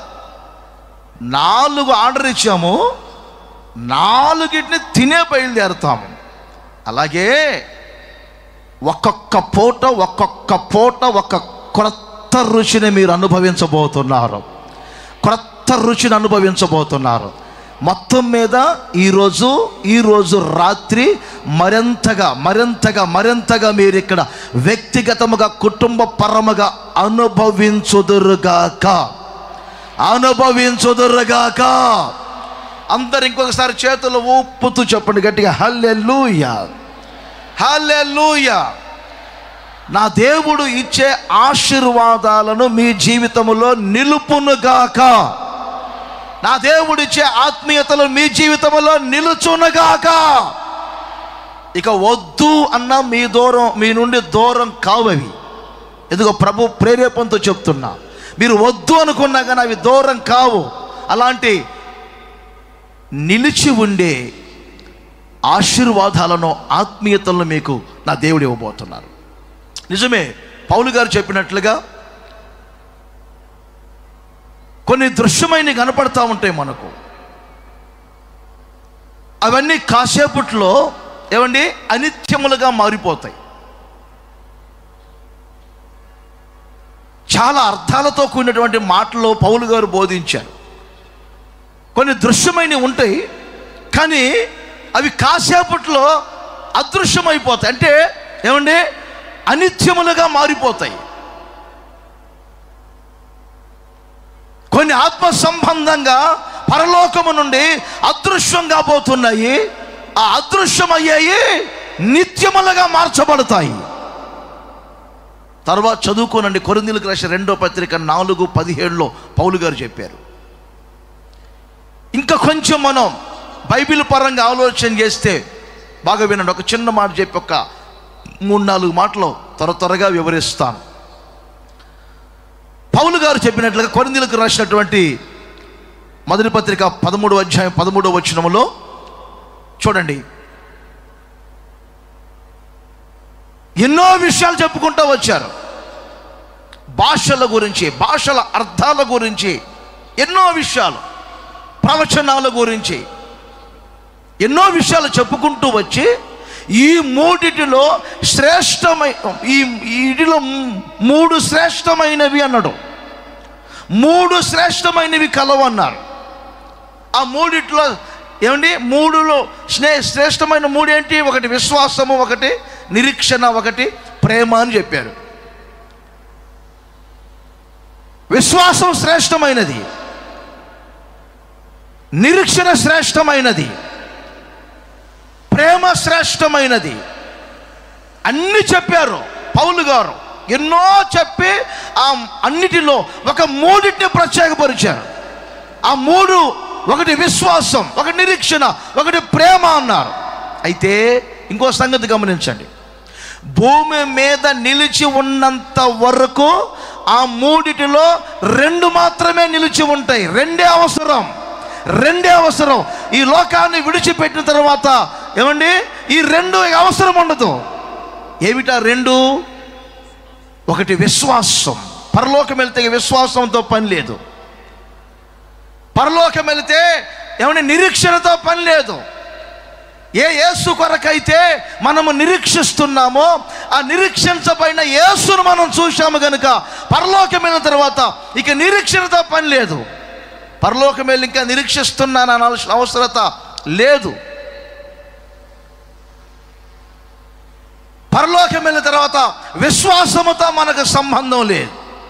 నాలుగు ఆర్డర్ ఇచ్చాము నాలుగిటిని తినే బయలుదేరుతాము అలాగే ఒక్కొక్క పూట ఒక్కొక్క పూట ఒక క్రొత్త రుచిని మీరు అనుభవించబోతున్నారు క్రొత్త రుచిని అనుభవించబోతున్నారు మొత్తం మీద ఈరోజు ఈరోజు రాత్రి మరింతగా మరింతగా మరింతగా మీరు ఇక్కడ వ్యక్తిగతముగా కుటుంబ పరముగా అనుభవించుదురుగాక అనుభవించుదురుగాక అందరు ఇంకొకసారి చేతులు ఊపుతూ చెప్పండి గట్టిగా హల్లెలూయా హల్లెలూయా నా దేవుడు ఇచ్చే ఆశీర్వాదాలను మీ జీవితంలో నిలుపునుగాక నా దేవుడు ఇచ్చే ఆత్మీయతలు మీ జీవితంలో నిలుచునుగాక ఇక వద్దు అన్న మీ దూరం మీ నుండి దూరం కావవి ఎందుకో ప్రభు ప్రేరేపంతో చెప్తున్నా మీరు వద్దు అనుకున్నా కానీ అవి దూరం కావు అలాంటి నిలిచి ఉండే ఆశీర్వాదాలను ఆత్మీయతలను మీకు నా దేవుడు ఇవ్వబోతున్నారు నిజమే పౌలు గారు చెప్పినట్లుగా కొన్ని దృశ్యమైన కనపడతా ఉంటాయి మనకు అవన్నీ కాసేపట్లో ఏమండి అనిత్యములుగా మారిపోతాయి చాలా అర్థాలతో కూడినటువంటి మాటలు పౌలు గారు బోధించారు కొన్ని దృశ్యమైనవి ఉంటాయి కానీ అవి కాసేపట్లో అదృశ్యమైపోతాయి అంటే ఏమండి అనిత్యములుగా మారిపోతాయి కొన్ని ఆత్మ సంబంధంగా పరలోకము నుండి అదృశ్యం కాబోతున్నాయి ఆ అదృశ్యమయ్యాయి నిత్యములుగా మార్చబడతాయి తర్వాత చదువుకోనండి కొరిందీలకు రాసిన రెండో పత్రిక నాలుగు పదిహేడులో పౌలు గారు చెప్పారు ఇంకా కొంచెం మనం బైబిల్ పరంగా ఆలోచన చేస్తే బాగా వినండి ఒక చిన్న మాట చెప్పి ఒక మూడు నాలుగు మాటలు త్వర త్వరగా వివరిస్తాను పౌలు గారు చెప్పినట్లుగా కొరిందీలకు రాసినటువంటి మొదటి పత్రిక పదమూడు అధ్యాయం పదమూడవ వచనములో చూడండి ఎన్నో విషయాలు చెప్పుకుంటూ వచ్చారు భాషల గురించి భాషల అర్థాల గురించి ఎన్నో విషయాలు ప్రవచనాల గురించి ఎన్నో విషయాలు చెప్పుకుంటూ వచ్చి ఈ మూడిటిలో శ్రేష్టమై ఈ వీటిలో మూడు శ్రేష్టమైనవి అన్నాడు మూడు శ్రేష్టమైనవి కలవన్నారు ఆ మూడిట్లో ఏమండి మూడులో స్నే శ్రేష్టమైన మూడు ఏంటి ఒకటి విశ్వాసము ఒకటి నిరీక్షణ ఒకటి ప్రేమ అని చెప్పారు విశ్వాసం శ్రేష్టమైనది నిరీక్షణ శ్రేష్టమైనది ప్రేమ శ్రేష్టమైనది అన్ని చెప్పారు పౌలు గారు ఎన్నో చెప్పి ఆ అన్నిటిలో ఒక మూడింటిని ప్రత్యేకపరిచారు ఆ మూడు ఒకటి విశ్వాసం ఒకటి నిరీక్షణ ఒకటి ప్రేమ అన్నారు అయితే ఇంకో సంగతి గమనించండి భూమి మీద నిలిచి ఉన్నంత వరకు ఆ మూడిటిలో రెండు మాత్రమే నిలిచి ఉంటాయి రెండే అవసరం రెండే అవసరం ఈ లోకాన్ని విడిచిపెట్టిన తర్వాత ఏమండి ఈ రెండు అవసరం ఉండదు ఏమిటా రెండు ఒకటి విశ్వాసం పరలోకం వెళ్తే ఇక విశ్వాసంతో పని లేదు పరలోకం వెళితే ఏమైనా నిరీక్షణతో పని లేదు ఏ యేసు కొరకైతే మనము నిరీక్షిస్తున్నామో ఆ నిరీక్షించబడిన యేసును మనం చూశాము గనుక పరలోకం వెళ్ళిన తర్వాత ఇక నిరీక్షణతో పని లేదు పరలోకం వెళ్ళి ఇంకా నిరీక్షిస్తున్నాను అనాల్సిన అవసరత లేదు పరలోకం వెళ్ళిన తర్వాత విశ్వాసముతో మనకు సంబంధం లేదు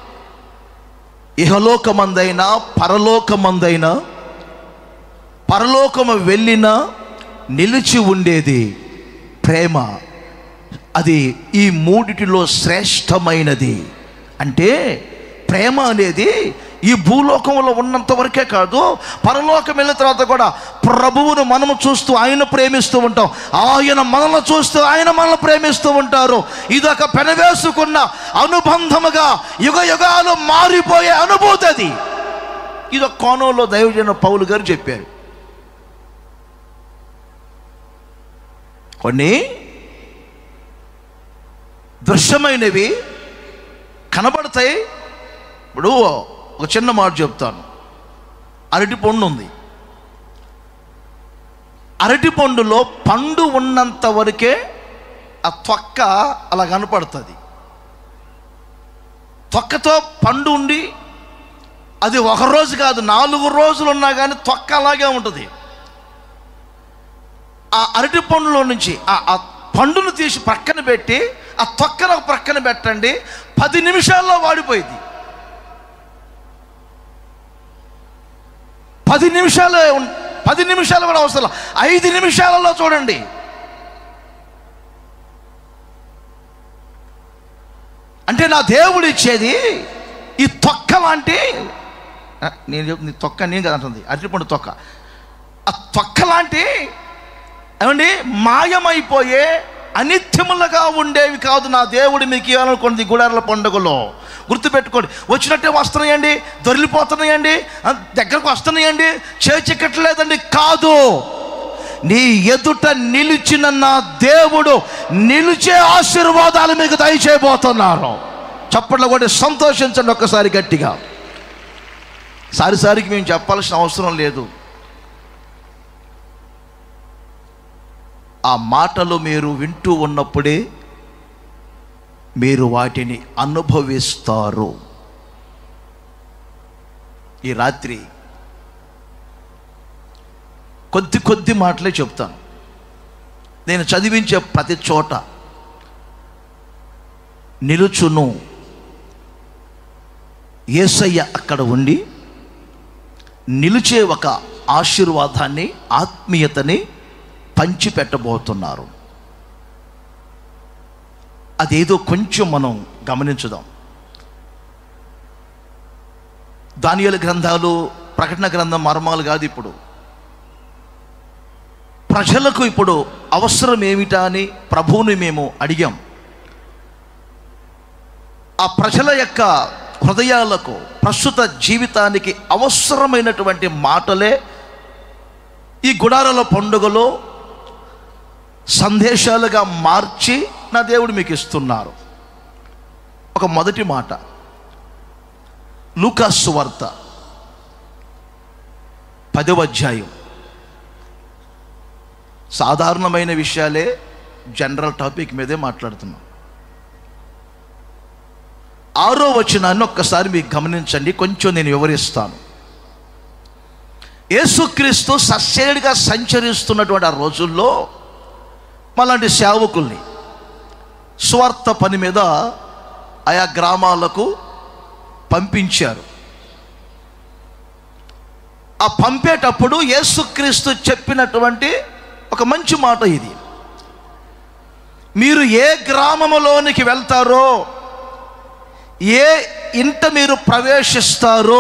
ఇహలోకమందైనా పరలోకమందైనా పరలోకము వెళ్ళినా నిలిచి ఉండేది ప్రేమ అది ఈ మూడిటిలో శ్రేష్టమైనది అంటే ప్రేమ అనేది ఈ భూలోకంలో ఉన్నంత వరకే కాదు పరలోకం వెళ్ళిన తర్వాత కూడా ప్రభువును మనము చూస్తూ ఆయన ప్రేమిస్తూ ఉంటాం ఆయన మనల్ని చూస్తూ ఆయన మనల్ని ప్రేమిస్తూ ఉంటారు ఇదొక పెనవేసుకున్న అనుబంధముగా యుగ యుగాలు మారిపోయే అనుభూతి అది ఇదొక కోణంలో దైవజన పౌలు గారు చెప్పారు కొన్ని దృశ్యమైనవి కనబడతాయి ఇప్పుడు ఒక చిన్న మాట చెప్తాను అరటి పండు ఉంది అరటి పండులో పండు ఉన్నంత వరకే ఆ తొక్క అలా కనపడుతుంది తొక్కతో పండు ఉండి అది ఒక రోజు కాదు నాలుగు రోజులు ఉన్నా కానీ తొక్క అలాగే ఉంటుంది ఆ అరటి పండులో నుంచి ఆ ఆ పండును తీసి పక్కన పెట్టి ఆ తొక్కను ఒక ప్రక్కన పెట్టండి పది నిమిషాల్లో వాడిపోయింది పది నిమిషాలు ఉన్- పది నిమిషాలు కూడా అవసరం ఐదు నిమిషాలలో చూడండి అంటే నా దేవుడు ఇచ్చేది ఈ తొక్క లాంటి ఆ, నేను చెప్తుంది తొక్క నేను కదా అంటుంది అరటిపండు తొక్క ఆ తొక్క లాంటి ఏమండి మాయమైపోయే అనిత్యములుగా ఉండేవి కాదు నా దేవుడు మీకు ఇవ్వాలనుకున్నది గుడారాల పండుగలో గుర్తుపెట్టుకోండి వచ్చినట్టే వస్తున్నాయండి దొరికిపోతున్నాయండి ఆ, దగ్గరకు వస్తున్నాయండి చేచిక్కట్లేదండి కాదు నీ ఎదుట నిలిచిన నా దేవుడు నిలిచే ఆశీర్వాదాలు మీకు దయచేయబోతున్నారు చప్పట్లో కూడా సంతోషించండి ఒక్కసారి గట్టిగా సారిసారికి మేము చెప్పాల్సిన అవసరం లేదు ఆ మాటలు మీరు వింటూ ఉన్నప్పుడే మీరు వాటిని అనుభవిస్తారు ఈ రాత్రి కొద్ది కొద్ది మాటలే చెప్తాను నేను చదివించే ప్రతి చోట నిలుచును ఏసయ్య అక్కడ ఉండి నిలిచే ఒక ఆశీర్వాదాన్ని ఆత్మీయతని పంచిపెట్టబోతున్నారు అదేదో కొంచెం మనం గమనించుదాం దానియల గ్రంథాలు ప్రకటన గ్రంథం మర్మాలు కాదు ఇప్పుడు ప్రజలకు ఇప్పుడు అవసరం ఏమిటా అని ప్రభువుని మేము అడిగాం ఆ ప్రజల యొక్క హృదయాలకు ప్రస్తుత జీవితానికి అవసరమైనటువంటి మాటలే ఈ గుడారాల పండుగలో సందేశాలుగా మార్చి నా దేవుడు మీకు ఇస్తున్నారు ఒక మొదటి మాట లూకాసు వార్త పదవ అధ్యాయం సాధారణమైన విషయాలే జనరల్ టాపిక్ మీదే మాట్లాడుతున్నాం ఆరో వచనాన్ని ఒక్కసారి మీకు గమనించండి కొంచెం నేను వివరిస్తాను యేసుక్రీస్తు సస్యేడిగా సంచరిస్తున్నటువంటి ఆ రోజుల్లో మలాంటి సేవకుల్ని స్వార్థ పని మీద ఆయా గ్రామాలకు పంపించారు ఆ పంపేటప్పుడు యేసుక్రీస్తు చెప్పినటువంటి ఒక మంచి మాట ఇది మీరు ఏ గ్రామములోనికి వెళ్తారో ఏ ఇంట మీరు ప్రవేశిస్తారో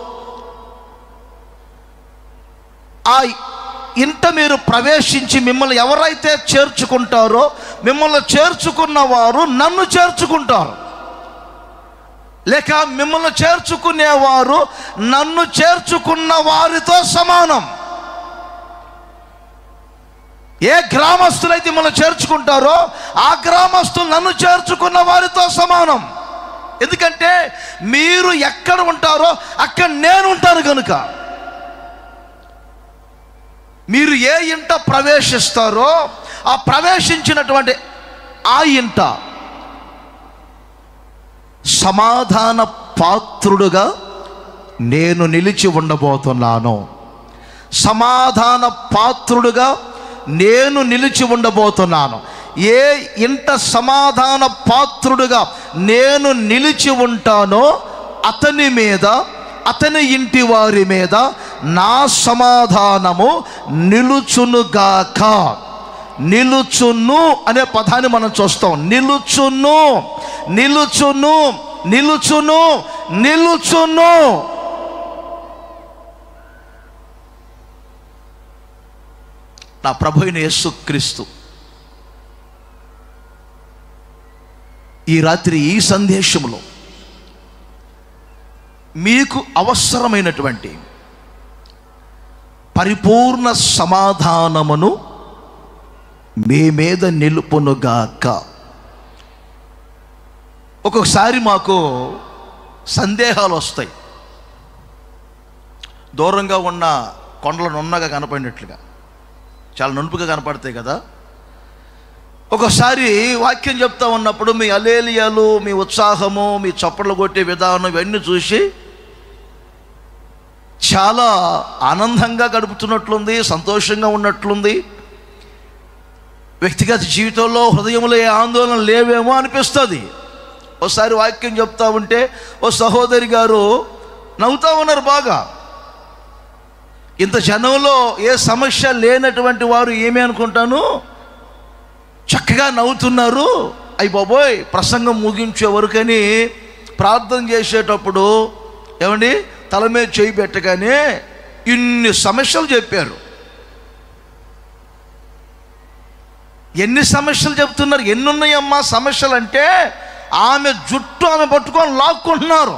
ఆ ఇంట మీరు ప్రవేశించి మిమ్మల్ని ఎవరైతే చేర్చుకుంటారో మిమ్మల్ని చేర్చుకున్న వారు నన్ను చేర్చుకుంటారు లేక మిమ్మల్ని చేర్చుకునేవారు నన్ను చేర్చుకున్న వారితో సమానం ఏ గ్రామస్తులైతే మనం చేర్చుకుంటారో ఆ గ్రామస్తులు నన్ను చేర్చుకున్న వారితో సమానం ఎందుకంటే మీరు ఎక్కడ ఉంటారో అక్కడ నేను ఉంటాను కనుక మీరు ఏ ఇంట ప్రవేశిస్తారో ఆ ప్రవేశించినటువంటి ఆ ఇంట సమాధాన పాత్రుడుగా నేను నిలిచి ఉండబోతున్నాను సమాధాన పాత్రుడుగా నేను నిలిచి ఉండబోతున్నాను ఏ ఇంట సమాధాన పాత్రుడుగా నేను నిలిచి ఉంటానో అతని మీద అతని ఇంటి వారి మీద నా సమాధానము నిలుచునుగాక నిలుచును అనే పదాన్ని మనం చూస్తాం నిలుచును నిలుచును నిలుచును నిలుచును నా ప్రభు అయిన యేసుక్రీస్తు ఈ రాత్రి ఈ సందేశంలో మీకు అవసరమైనటువంటి పరిపూర్ణ సమాధానమును మీ మీద నిలుపునుగాక ఒక్కొక్కసారి మాకు సందేహాలు వస్తాయి దూరంగా ఉన్న కొండలు నున్నగా కనపడినట్లుగా చాలా నునుపుగా కనపడతాయి కదా ఒకసారి వాక్యం చెప్తా ఉన్నప్పుడు మీ అలేలియాలు మీ ఉత్సాహము మీ చప్పట్లు కొట్టే విధానం ఇవన్నీ చూసి చాలా ఆనందంగా గడుపుతున్నట్లుంది సంతోషంగా ఉన్నట్లుంది వ్యక్తిగత జీవితంలో హృదయంలో ఏ ఆందోళన లేవేమో అనిపిస్తుంది ఒకసారి వాక్యం చెప్తా ఉంటే ఓ సహోదరి గారు నవ్వుతా ఉన్నారు బాగా ఇంత జనంలో ఏ సమస్య లేనటువంటి వారు ఏమి అనుకుంటాను చక్కగా నవ్వుతున్నారు అయ్యి బాబోయ్ ప్రసంగం ముగించే వరకని ప్రార్థన చేసేటప్పుడు ఏమండి తల మీద చేయి పెట్టగానే ఇన్ని సమస్యలు చెప్పారు ఎన్ని సమస్యలు చెప్తున్నారు ఎన్ని ఉన్నాయమ్మా సమస్యలు అంటే ఆమె జుట్టు ఆమె పట్టుకొని లాక్కుంటున్నారు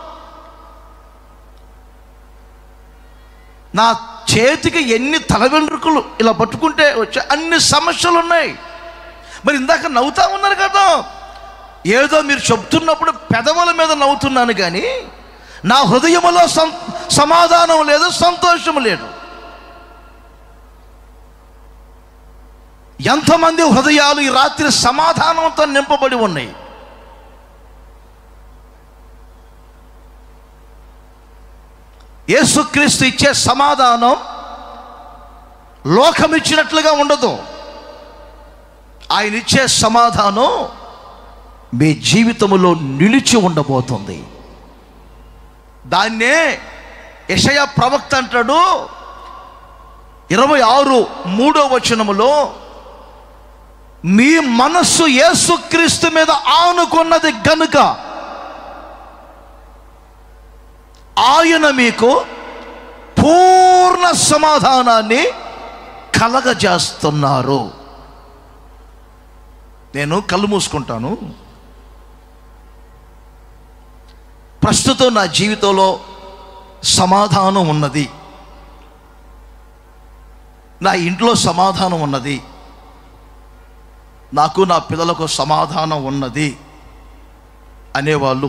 నా చేతికి ఎన్ని తల వెంట్రుకలు ఇలా పట్టుకుంటే వచ్చే అన్ని సమస్యలు ఉన్నాయి మరి ఇందాక నవ్వుతా ఉన్నారు కదా ఏదో మీరు చెప్తున్నప్పుడు పెదవుల మీద నవ్వుతున్నాను కానీ నా హృదయములో సం సమాధానం లేదు సంతోషం లేదు ఎంతమంది హృదయాలు ఈ రాత్రి సమాధానంతో నింపబడి ఉన్నాయి యేసుక్రీస్తు ఇచ్చే సమాధానం లోకం ఇచ్చినట్లుగా ఉండదు ఆయన ఇచ్చే సమాధానం మీ జీవితంలో నిలిచి ఉండబోతుంది దాన్నే యషయ ప్రవక్త అంటాడు ఇరవై ఆరు మూడో వచనములో మీ మనస్సు యేసుక్రీస్తు మీద ఆనుకున్నది గనుక ఆయన మీకు పూర్ణ సమాధానాన్ని కలగజేస్తున్నారు నేను కళ్ళు మూసుకుంటాను ప్రస్తుతం నా జీవితంలో సమాధానం ఉన్నది నా ఇంట్లో సమాధానం ఉన్నది నాకు నా పిల్లలకు సమాధానం ఉన్నది అనేవాళ్ళు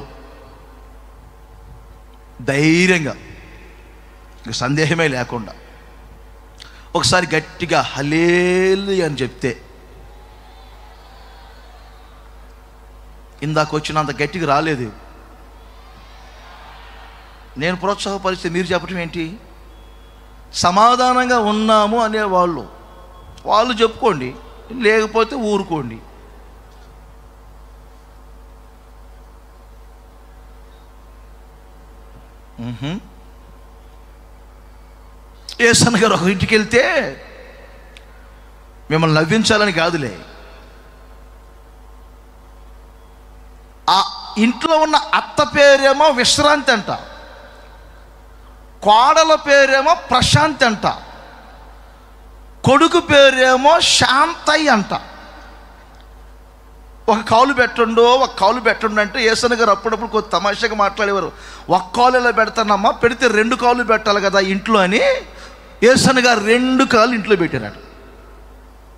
ధైర్యంగా ఇంక సందేహమే లేకుండా ఒకసారి గట్టిగా హలేలు అని చెప్తే ఇందాక వచ్చినంత గట్టిగా రాలేదు నేను ప్రోత్సాహపరిస్తే మీరు చెప్పడం ఏంటి సమాధానంగా ఉన్నాము అనేవాళ్ళు వాళ్ళు చెప్పుకోండి లేకపోతే ఊరుకోండి మ్మ్హ్మ్. ఏసన్న గారు ఒక ఇంటికి వెళ్తే మిమ్మల్ని నవ్వించాలని కాదులే ఆ ఇంట్లో ఉన్న అత్త పేరేమో విశ్రాంతి అంట కోడల పేరేమో ప్రశాంతి అంట కొడుకు పేరేమో శాంతయ్య అంట ఒక కాలు పెట్టండు ఒక కాలు పెట్టండు అంటే ఏసన గారు అప్పుడప్పుడు కొంచెం తమాషాగా మాట్లాడేవారు ఒక కాలు ఇలా పెడతానమ్మా పెడితే రెండు కాళ్ళు పెట్టాలి కదా ఇంట్లో అని ఏసన గారు రెండు కాళ్ళు ఇంట్లో పెట్టారట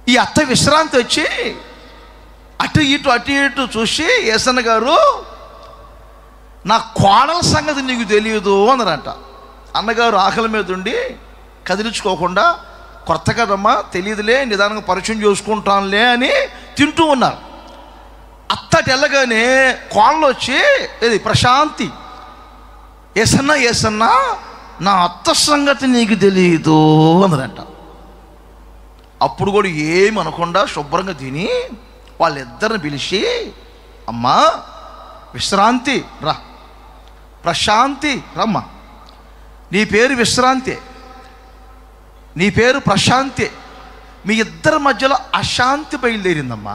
ఈ అత్త విశ్రాంతి వచ్చి అటు ఇటు అటు ఇటు చూసి ఏసన్న గారు నా కోడల సంగతి నీకు తెలియదు అన్నారంట అన్నగారు ఆకలి మీద ఉండి కదిలించుకోకుండా కొత్త కదమ్మా తెలియదులే నిదానంగా పరిచయం చేసుకుంటానులే అని తింటూ ఉన్నారు అత్తటి వెళ్ళగానే కోళ్ళు వచ్చి ఇది ప్రశాంతి ఏసన్నా ఏసన్నా నా అత్త సంగతి నీకు తెలియదు అన్నారంట అప్పుడు కూడా ఏమి అనకుండా శుభ్రంగా తిని వాళ్ళిద్దరిని పిలిచి అమ్మా విశ్రాంతి రా ప్రశాంతి రమ్మా నీ పేరు విశ్రాంతి నీ పేరు ప్రశాంతి మీ ఇద్దరి మధ్యలో అశాంతి బయలుదేరిందమ్మా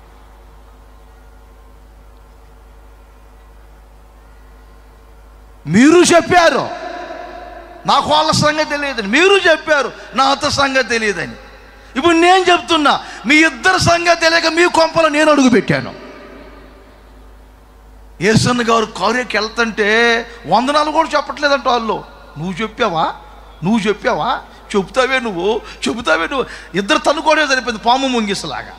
మీరు చెప్పారు నాకు వాళ్ళ సంగతి తెలియదని మీరు చెప్పారు నా అత్త సంగతి తెలియదని ఇప్పుడు నేను చెప్తున్నా మీ ఇద్దరు సంగతి తెలియక మీ కొంపలో నేను అడుగు పెట్టాను ఏసన్న గారు కారుకి వెళ్తుంటే వందనాలు కూడా చెప్పట్లేదంట వాళ్ళు నువ్వు చెప్పావా నువ్వు చెప్పావా చెబుతావే నువ్వు చెబుతావే నువ్వు ఇద్దరు తనుకోవడే సరిపోయింది పాము ముంగిసలాగా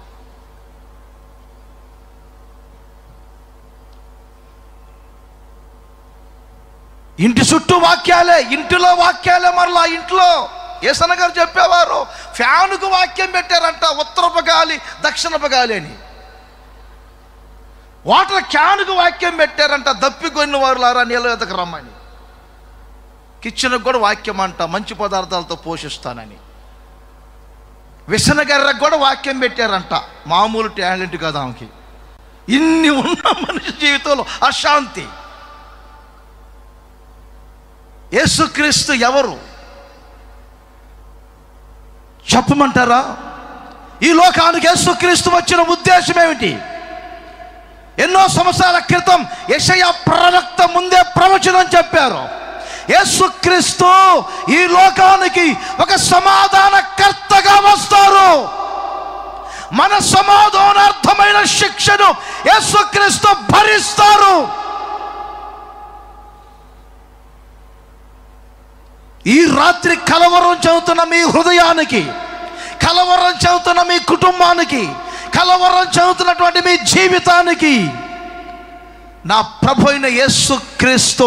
ఇంటి చుట్టూ వాక్యాలే ఇంటిలో వాక్యాలే మరలా ఇంట్లో ఏసన్న గారు చెప్పేవారు ఫ్యానుకు వాక్యం పెట్టారంట ఉత్తరపు గాలి దక్షిణపు గాలి అని వాటర్ క్యాన్కు వాక్యం పెట్టారంట దప్పికొన్న వారు లారా నీళ్ళ ఎదకు రమ్మని కిచెన్కి కూడా వాక్యం అంట మంచి పదార్థాలతో పోషిస్తానని విసనగర్రకు కూడా వాక్యం పెట్టారంట మామూలు టాలెంట్ కదా ఆమెకి ఇన్ని ఉన్న మనిషి జీవితంలో అశాంతి యేసుక్రీస్తు ఎవరు చెప్పమంటారా ఈ లోకానికి యేసుక్రీస్తు వచ్చిన ఉద్దేశం ఏమిటి ఎన్నో సంవత్సరాల క్రితం యెషయా ప్రవక్త ముందే ప్రవచనం చెప్పారు యేసుక్రీస్తు ఈ లోకానికి ఒక సమాధానకర్తగా వస్తారు మన సమాధానార్థమైన శిక్షను యేసుక్రీస్తు భరిస్తారు ఈ రాత్రి కలవరం చెబుతున్న మీ హృదయానికి కలవరం చెబుతున్న మీ కుటుంబానికి కలవరం చెబుతున్నటువంటి మీ జీవితానికి నా ప్రభు అయిన యేసు క్రీస్తు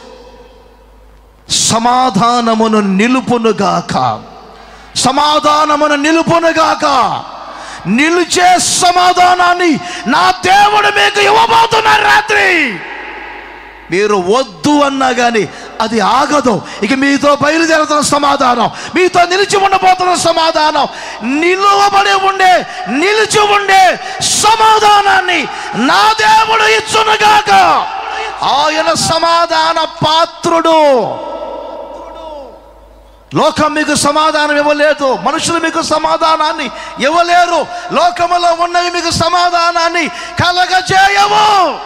సమాధానమును నిలుపునుగాక సమాధానమును నిలుపునుగాక నిలిచే సమాధానాన్ని నా దేవుడు మీకు ఇవ్వబోతున్నారు రాత్రి మీరు వద్దు అన్నా కానీ అది ఆగదు ఇక మీతో బయలుదేరుతున్న సమాధానం మీతో నిలిచి ఉండబోతున్న సమాధానం నిలువబడి ఉండే నిలిచి ఉండే సమాధానాన్ని నా దేవుడు ఇచ్చునుగాక ఆయన సమాధాన పాత్రుడు లోకం మీకు సమాధానం ఇవ్వలేదు మనుషులు మీకు సమాధానాన్ని ఇవ్వలేరు లోకములో ఉన్నవి మీకు సమాధానాన్ని కలగజేయవు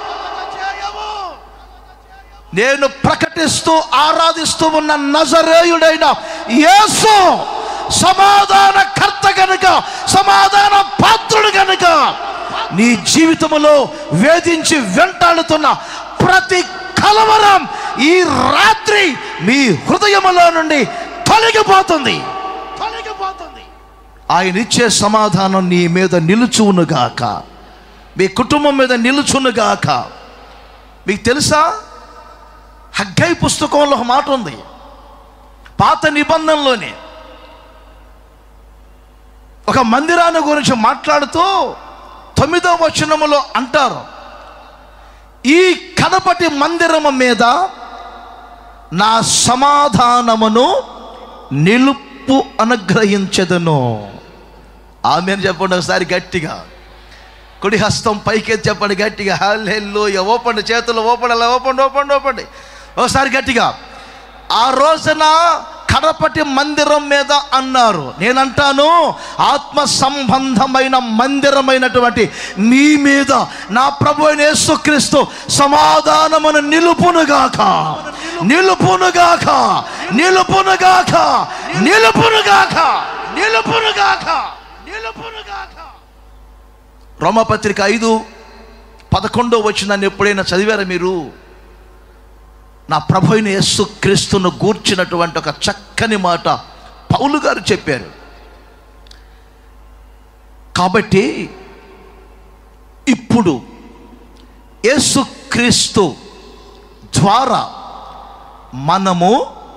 నేను ప్రకటిస్తూ ఆరాధిస్తూ ఉన్న నజరేయుడైన యేసు సమాధాన కర్త గనుక సమాధాన పాత్రుడు గనుక నీ జీవితంలో వేధించి వెంటాడుతున్న ప్రతి కలవరం ఈ రాత్రి మీ హృదయములో నుండి తొలగిపోతుంది తొలగిపోతుంది ఆయన ఇచ్చే సమాధానం నీ మీద నిలుచునుగాక మీ కుటుంబం మీద నిలుచునుగాక మీకు తెలుసా హగ్గై పుస్తకంలో ఒక మాట ఉంది పాత నిబంధనలోనే ఒక మందిరాన్ని గురించి మాట్లాడుతూ తొమ్మిదో వచనములో అంటారు ఈ కనపటి మందిరము మీద నా సమాధానమును నిలుపు అనుగ్రహించదను ఆమె చెప్పండి ఒకసారి గట్టిగా కుడి హస్తం పైకెత్తి చెప్పండి గట్టిగా హల్లెల్లు ఓపండి చేతులు ఓపండి అలా ఓపండి ఓపండి ఓపండి ఒకసారి గట్టిగా ఆ రోజున కడపటి మందిరం మీద అన్నారు నేనంటాను ఆత్మ సంబంధమైన మందిరమైనటువంటి మీ మీద నా ప్రభు అయిన యేసుక్రీస్తు సమాధానమును నిలుపునుగాక నిలుపునుగాక నిలుపునుగాక నిలుపునుగాక నిలుపునుగాక నిలుపునుగాక రోమపత్రిక ఐదు పదకొండో వచ్చిందని ఎప్పుడైనా చదివారా మీరు నా ప్రభు అయిన యస్సు క్రీస్తును గూర్చినటువంటి ఒక చక్కని మాట పౌలు గారు చెప్పారు కాబట్టి ఇప్పుడు యేసుక్రీస్తు ద్వారా మనము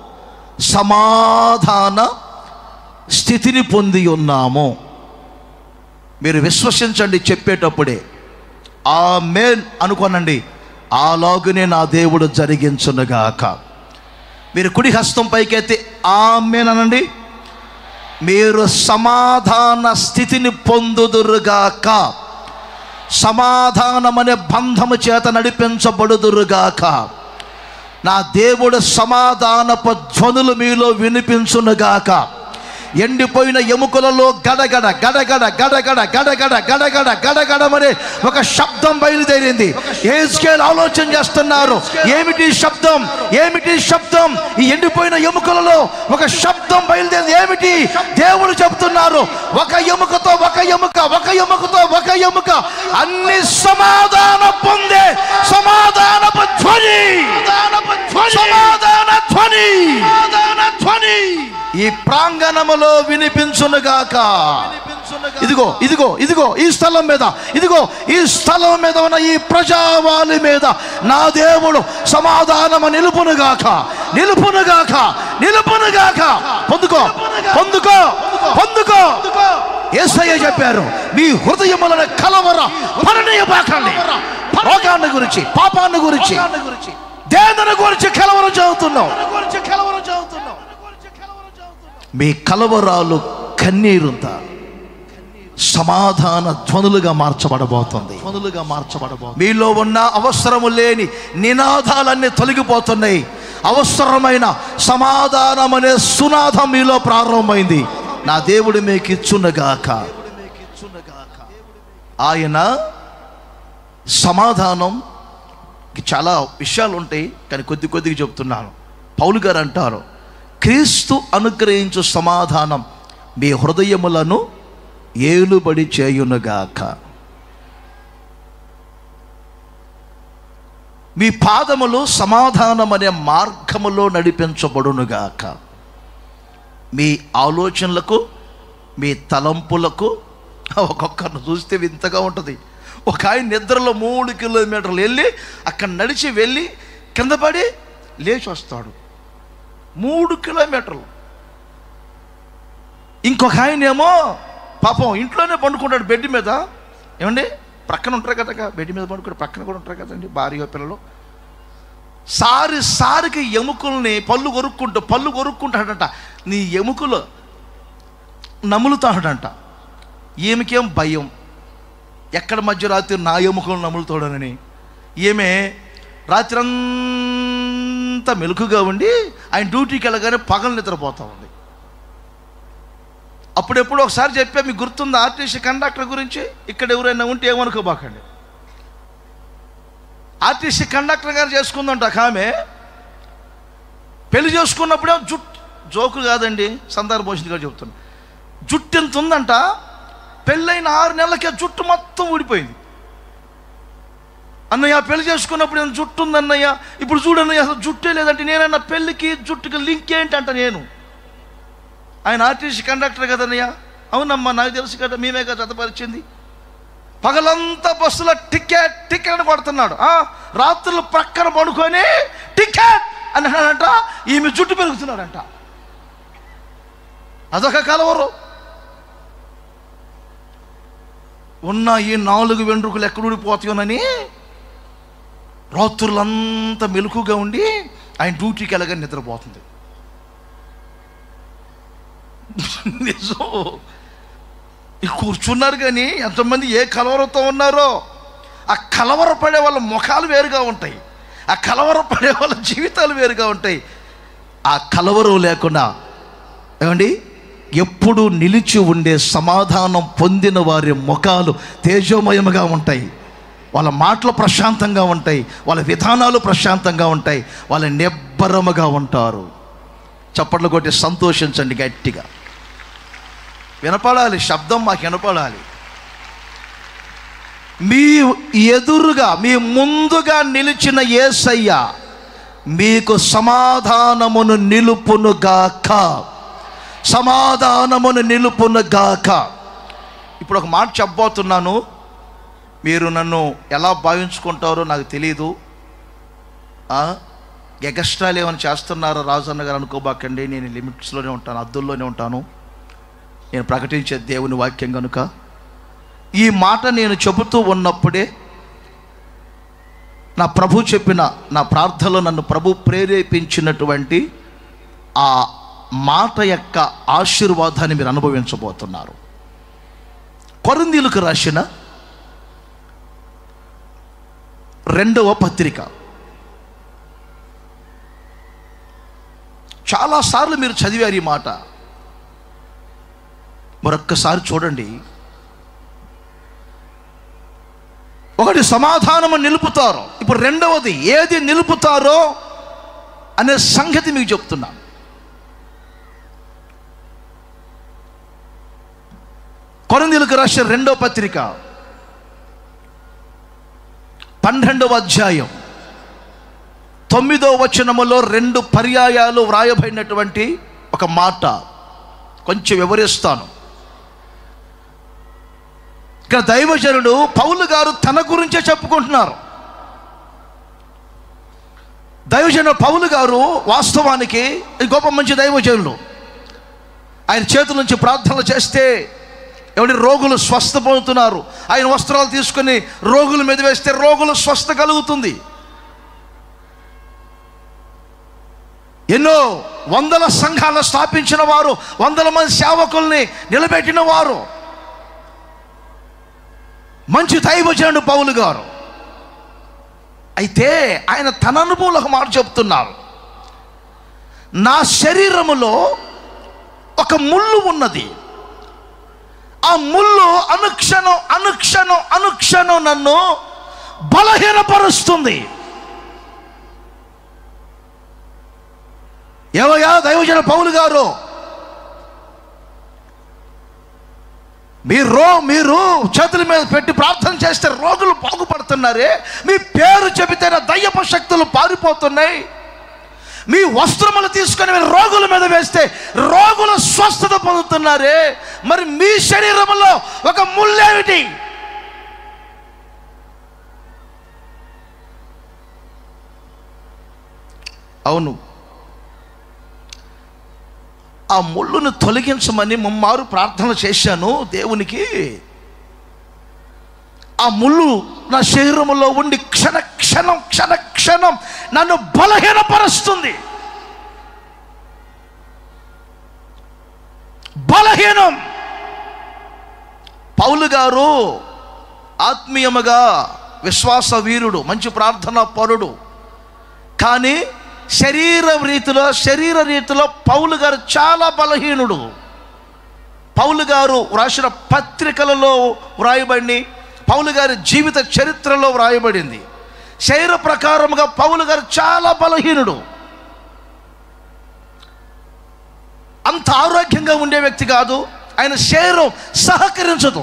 సమాధాన స్థితిని పొంది ఉన్నాము మీరు విశ్వసించండి చెప్పేటప్పుడే ఆ మేన్ అనుకోనండి అలాగునే నా దేవుడు జరిగించునుగాక మీరు కుడి హస్తం పైకెత్తి ఆ మేన్ అనండి మీరు సమాధాన స్థితిని పొందుదురుగాక సమాధానమనే బంధము చేత నడిపించబడుదురుగాక నా దేవుడు సమాధానపు ధ్వనులు మీలో వినిపించునుగాక ఎండిపోయిన ఎముకలలో గడగడ గడగడ గడగడ గడగడ గడగడ గడగడమనే ఒక శబ్దం బయలుదేరింది ఏజ్కేల్ ఆలోచన చేస్తున్నారు ఏమిటి శబ్దం ఏమిటి శబ్దం ఈ ఎండిపోయిన ఎముకలలో ఒక శబ్దం బయలుదేరింది ఏమిటి దేవుడు చెప్తున్నారు ఒక ఎముకతో ఒక ఎముక ఒక ఎముకతో ఒక ఎముక అన్ని సమాధాన పొందే సమాధానపు ధ్వని సమాధాన ధ్వని ధ్వని ఈ ప్రాంగణములో వినిపించునుగాక ఇదిగో ఇదిగో ఇదిగో ఈ స్థలం మీద ఇదిగో ఈ స్థలం మీద ఉన్న ఈ ప్రజావాలి మీద నా దేవుడు సమాధానము నిలుపునుగాక నిలుపునుగాక నిలుపునుగాక పొందుకో పొందుకో పొందుకో ఏసయ్య చెప్పారు మీ హృదయములను కలవర పరణీయబాకండి రోగాన్ని గురించి పాపాన్ని గురించి దేని గురించి కలవరం చదువుతున్నావు కలవరం చదువుతున్నావు మీ కలవరాలు కన్నీరుంతా సమాధాన ధ్వనులుగా మార్చబడబోతుంది ధ్వనులుగా మార్చబడబోతుంది మీలో ఉన్న అవసరము లేని నినాదాలన్నీ తొలగిపోతున్నాయి అవసరమైన సమాధానం అనే సునాదం మీలో ప్రారంభమైంది నా దేవుడు మీకు ఇచ్చునగాక ఆయన సమాధానం చాలా విషయాలు ఉంటాయి కానీ కొద్ది కొద్దిగా చెప్తున్నాను పౌలు గారు అంటారు క్రీస్తు అనుగ్రహించు సమాధానం మీ హృదయములను ఏలుబడి చేయునుగాక మీ పాదములు సమాధానం అనే మార్గములో నడిపించబడునుగాక మీ ఆలోచనలకు మీ తలంపులకు ఒక్కొక్కరిని చూస్తే వింతగా ఉంటుంది ఒక ఆయన నిద్రలో మూడు కిలోమీటర్లు వెళ్ళి అక్కడ నడిచి వెళ్ళి కింద పడి లేచి వస్తాడు మూడు కిలోమీటర్లు ఇంకొక ఆయన ఏమో పాపం ఇంట్లోనే పండుకుంటాడు బెడ్ మీద ఏమండి ప్రక్కన ఉంటారు కదా బెడ్ మీద పండుకుంటాడు ప్రక్కన కూడా ఉంటారు కదండి భార్య పిల్లలు సారి సారికి ఎముకల్ని పళ్ళు కొరుక్కుంటూ పళ్ళు కొరుక్కుంటాడంట నీ ఎముకలు నములుతాడంట ఈమెకేం భయం ఎక్కడ మధ్యరాత్రి నా ఎముకలు నములుతాడనని ఈమె రాత్రి అంతా మెలకుగా ఉండి ఆయన డ్యూటీకి వెళ్ళగానే పగలు నిద్రపోతా ఉంది అప్పుడెప్పుడు ఒకసారి చెప్పా మీకు గుర్తుంది ఆర్టీసీ కండక్టర్ గురించి ఇక్కడ ఎవరైనా ఉంటే ఏమనుకోబాకండి ఆర్టీసీ కండక్టర్ గారు చేసుకుందంట ఒక ఆమె పెళ్లి చేసుకున్నప్పుడే జుట్టు జోకు కాదండి సందర్భోషిని గారు చెప్తున్నా జుట్టు ఎంత ఉందంట పెళ్ళైన ఆరు నెలలకే జుట్టు మొత్తం ఊడిపోయింది అన్నయ్య పెళ్లి చేసుకున్నప్పుడు నేను జుట్టు ఉంది అన్నయ్య ఇప్పుడు చూడన్నయ్య అసలు జుట్టే లేదంటే నేనన్నా పెళ్ళికి జుట్టుకి లింక్ ఏంటంట నేను ఆయన ఆర్టీసీ కండక్టర్ కదన్నయ్య అవునమ్మా నాకు తెలుసు కదా మేమే కదా జతపరిచింది పగలంతా బస్సులో టికెట్ టికెట్ అని కొడుతున్నాడు ఆ, రాత్రులు ప్రక్కన పడుకొని టికెట్ అని అన్నాడంట ఈమె జుట్టు పెరుగుతున్నాడంట అదొక కలవరు ఉన్న ఈ నాలుగు వెంట్రుకలు ఎక్కడ ఊడిపోతాయోనని రాత్రులంతా మెలకుగా ఉండి ఆయన డ్యూటీకి వెళ్ళగా నిద్రపోతుంది నిజం ఈ కూర్చున్నారు కానీ ఎంతమంది ఏ కలవరతో ఉన్నారో ఆ కలవరపడే వాళ్ళ ముఖాలు వేరుగా ఉంటాయి ఆ కలవరపడే వాళ్ళ జీవితాలు వేరుగా ఉంటాయి ఆ కలవరం లేకుండా ఏమండి ఎప్పుడు నిలిచి ఉండే సమాధానం పొందిన వారి ముఖాలు తేజోమయముగా ఉంటాయి వాళ్ళ మాటలు ప్రశాంతంగా ఉంటాయి వాళ్ళ విధానాలు ప్రశాంతంగా ఉంటాయి వాళ్ళ నిబ్బరముగా ఉంటారు చప్పట్లు కొట్టి సంతోషించండి గట్టిగా వినపడాలి శబ్దం మాకు వినపడాలి మీ ఎదురుగా మీ ముందుగా నిలిచిన ఏసయ్య మీకు సమాధానమును నిలుపునుగాక సమాధానమును నిలుపునుగాక ఇప్పుడు ఒక మాట చెప్పబోతున్నాను మీరు నన్ను ఎలా భావించుకుంటారో నాకు తెలియదు ఆ, ఎగస్ట్రాలు ఏమైనా చేస్తున్నారో రాజన్న గారు అనుకోబాకండి నేను లిమిట్స్లోనే ఉంటాను అద్దుల్లోనే ఉంటాను నేను ప్రకటించే దేవుని వాక్యం కనుక ఈ మాట నేను చెబుతూ ఉన్నప్పుడే నా ప్రభు చెప్పిన నా ప్రార్థనలో నన్ను ప్రభు ప్రేరేపించినటువంటి ఆ మాట యొక్క ఆశీర్వాదాన్ని మీరు అనుభవించబోతున్నారు కొరందీలకు రాసిన రెండవ పత్రిక చాలాసార్లు మీరు చదివారు ఈ మాట మరొక్కసారి చూడండి ఒకటి సమాధానము నిలుపుతారు ఇప్పుడు రెండవది ఏది నిలుపుతారో అనే సంగతి మీకు చెప్తున్నాను కొరందీలకు రాసిన రెండవ పత్రిక పన్నెండవ అధ్యాయం తొమ్మిదో వచనములో రెండు పర్యాయాలు వ్రాయబడినటువంటి ఒక మాట కొంచెం వివరిస్తాను ఇక్కడ దైవజనుడు పౌలు గారు తన గురించే చెప్పుకుంటున్నారు దైవజనుడు పౌలు గారు వాస్తవానికి ఈ గొప్ప మంచి దైవజనుడు ఆయన చేతుల నుంచి ప్రార్థనలు చేస్తే ఎవరి రోగులు స్వస్థ పొందుతున్నారు ఆయన వస్త్రాలు తీసుకొని రోగుల మీద వేస్తే రోగులు స్వస్థ కలుగుతుంది ఎన్నో వందల సంఘాలను స్థాపించిన వారు వందల మంది సేవకుల్ని నిలబెట్టిన వారు మంచి దైవజనుడు పౌలు గారు అయితే ఆయన తన అనుభవంలో ఒక మాట చెప్తున్నారు నా శరీరములో ఒక ముళ్ళు ఉన్నది ఆ ముళ్ళు అనుక్షణం అనుక్షణం అనుక్షణం నన్ను బలహీనపరుస్తుంది ఏవయ్యా దైవజన పౌలు గారు మీరు రో మీరు చేతుల మీద పెట్టి ప్రార్థన చేస్తే రోగులు బాగుపడుతున్నారే మీ పేరు చెబితేనే దయ్యపు శక్తులు పారిపోతున్నాయి మీ వస్త్రములు తీసుకొని మీరు రోగుల మీద వేస్తే రోగులు స్వస్థత పొందుతున్నారే మరి మీ శరీరంలో ఒక ముళ్ళేమిటి అవును ఆ ముళ్ళును తొలగించమని ముమ్మారు ప్రార్థన చేశాను దేవునికి ఆ ముళ్ళు నా శరీరంలో ఉండి క్షణ క్షణం క్షణ క్షణం నన్ను బలహీనపరుస్తుంది బలహీనం పౌలు గారు ఆత్మీయముగా విశ్వాస వీరుడు మంచి ప్రార్థనా పరుడు కానీ శరీర రీతిలో శరీర రీతిలో పౌలు గారు చాలా బలహీనుడు పౌలు గారు వ్రాసిన పత్రికలలో వ్రాయబడి పౌలు గారి జీవిత చరిత్రలో వ్రాయబడింది శరీర ప్రకారముగా పౌలు గారు చాలా బలహీనుడు అంత ఆరోగ్యంగా ఉండే వ్యక్తి కాదు ఆయన శరీరం సహకరించదు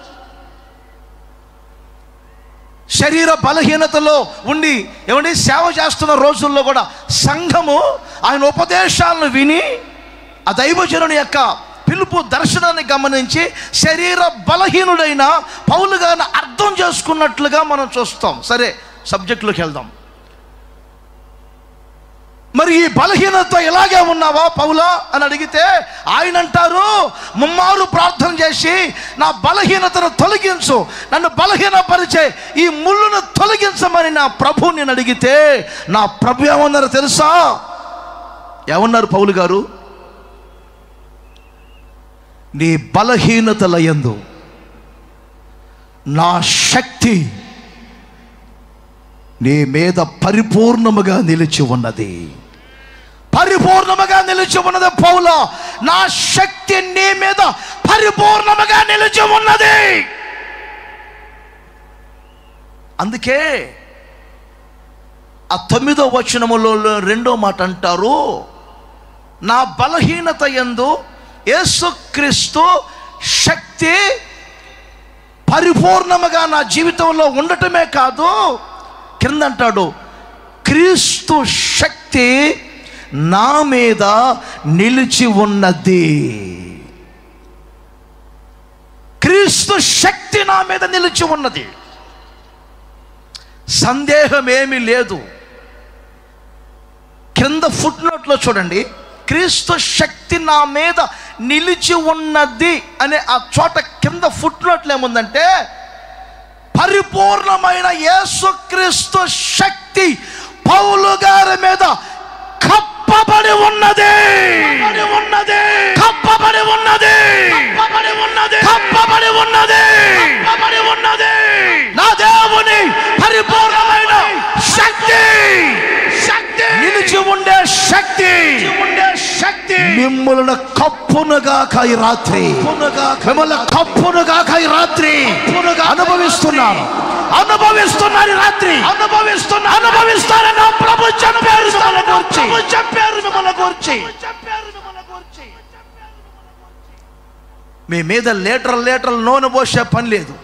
శరీర బలహీనతలో ఉండి ఏమండి సేవ చేస్తున్న రోజుల్లో కూడా సంఘము ఆయన ఉపదేశాలను విని ఆ దైవజనుని యొక్క పిలుపు దర్శనాన్ని గమనించి శరీర బలహీనుడైన పౌలు గారిని అర్థం చేసుకున్నట్లుగా మనం చూస్తాం సరే సబ్జెక్టులోకి వెళ్దాం మరి ఈ బలహీనత ఇలాగే ఉన్నావా పౌలా అని అడిగితే ఆయన అంటారు ముమ్మారు ప్రార్థన చేసి నా బలహీనతను తొలగించు నన్ను బలహీనపరిచే ఈ ముళ్ళును తొలగించమని నా ప్రభు నేను అడిగితే నా ప్రభు ఏమన్నారు తెలుసా ఏమన్నారు పౌలు గారు నీ బలహీనతల యందు నా శక్తి నీ మీద పరిపూర్ణముగా నిలిచి ఉన్నది పరిపూర్ణముగా నిలిచి ఉన్నది పౌల నా శక్తి నీ మీద పరిపూర్ణముగా నిలిచి ఉన్నది అందుకే ఆ తొమ్మిదో వచనములో రెండో మాట అంటారు నా బలహీనత ఎందు యేసుక్రీస్తు శక్తి పరిపూర్ణముగా నా జీవితంలో ఉండటమే కాదు కింద అంటాడు క్రీస్తు శక్తి నా మీద నిలిచి ఉన్నది క్రీస్తు క్రీస్తు శక్తి నా మీద నిలిచి ఉన్నది సందేహం ఏమీ లేదు కింద ఫుట్ నోట్లో చూడండి క్రీస్తు శక్తి నా మీద నిలిచి ఉన్నది అనే ఆ చోట కింద ఫుట్ నోట్లో ఏముందంటే పరిపూర్ణమైన యేసుక్రీస్తు శక్తి పౌలు గారి మీద కప్పబడి ఉన్నది ఉన్నది కప్పబడి ఉన్నది కప్పబడి ఉన్నది కప్పబడి ఉన్నది కప్పబడి ఉన్నది నా దేవుని పరిపూర్ణమైన శక్తి శక్తి నిలిచి ఉండే శక్తి ఉండే శక్తి మిమ్మల్ని కప్పునుగాక ఈ రాత్రి మిమ్మల్ని కప్పునుగాక ఈ రాత్రి అనుభవిస్తున్నాను అనుభవిస్తున్నారు ఈ రాత్రి అనుభవిస్తున్నా అనుభవిస్తారని నా ప్రభు చెప్పారు మిమ్మల్ని గూర్చి ప్రభు చెప్పారు మిమ్మల్ని గూర్చి మీ మీద లీటర్ లీటర్ నూనె పోసే పని లేదు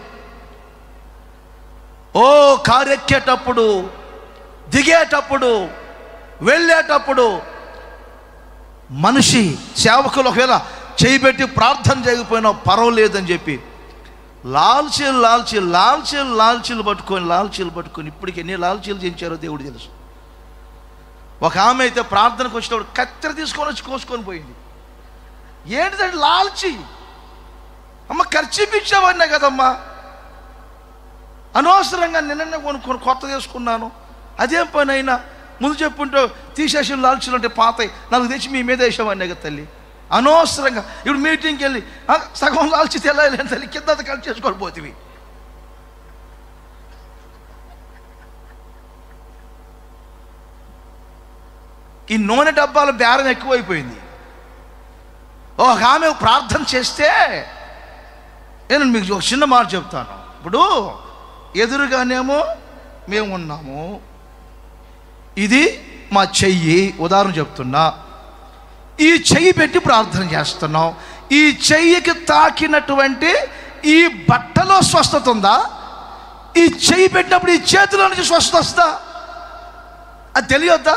ఓ కారెక్కేటప్పుడు దిగేటప్పుడు వెళ్ళేటప్పుడు మనిషి సేవకులు ఒకవేళ చేయిబెట్టి ప్రార్థన చేయకపోయినా పర్వాలేదని చెప్పి లాల్చీలు లాల్చీలు లాల్చీలు లాల్చీలు పట్టుకొని లాల్చీలు పట్టుకొని ఇప్పటికి ఎన్ని లాల్చీలు చేయించారో దేవుడు తెలుసు ఒక ఆమె అయితే ప్రార్థనకు వచ్చినప్పుడు కత్తెర తీసుకొని వచ్చి కోసుకొని పోయింది ఏంటిదంటే లాల్చి అమ్మ ఖర్చు ఇచ్చావన్నా కదమ్మా అనవసరంగా నిన్న కొనుక్కొని కొత్త తీసుకున్నాను అదేం పని అయినా ముందు చెప్పుంటూ తీసేసిన లాల్చులు అంటే పాతాయి నాకు తెచ్చి మీ మీద వేసామన్నా కదా తల్లి అనవసరంగా ఇప్పుడు మీటింగ్కి వెళ్ళి "ఆ, సగం లాల్చి తెల్లాలి తల్లి కింద కలిసి చేసుకొని పోతివి ఈ నూనె డబ్బాల బేరం ఎక్కువైపోయింది ఒక ఆమె ప్రార్థన చేస్తే నేను మీకు ఒక చిన్న మాట చెప్తాను ఇప్పుడు ఎదురుగానేమో మేము ఉన్నాము ఇది మా చెయ్యి ఉదాహరణ చెప్తున్నా ఈ చెయ్యి పెట్టి ప్రార్థన చేస్తున్నాం ఈ చెయ్యికి తాకినటువంటి ఈ బట్టలో స్వస్థత ఉందా ఈ చెయ్యి పెట్టినప్పుడు ఈ చేతిలో నుంచి స్వస్థత వస్తుందా అది తెలియొద్దా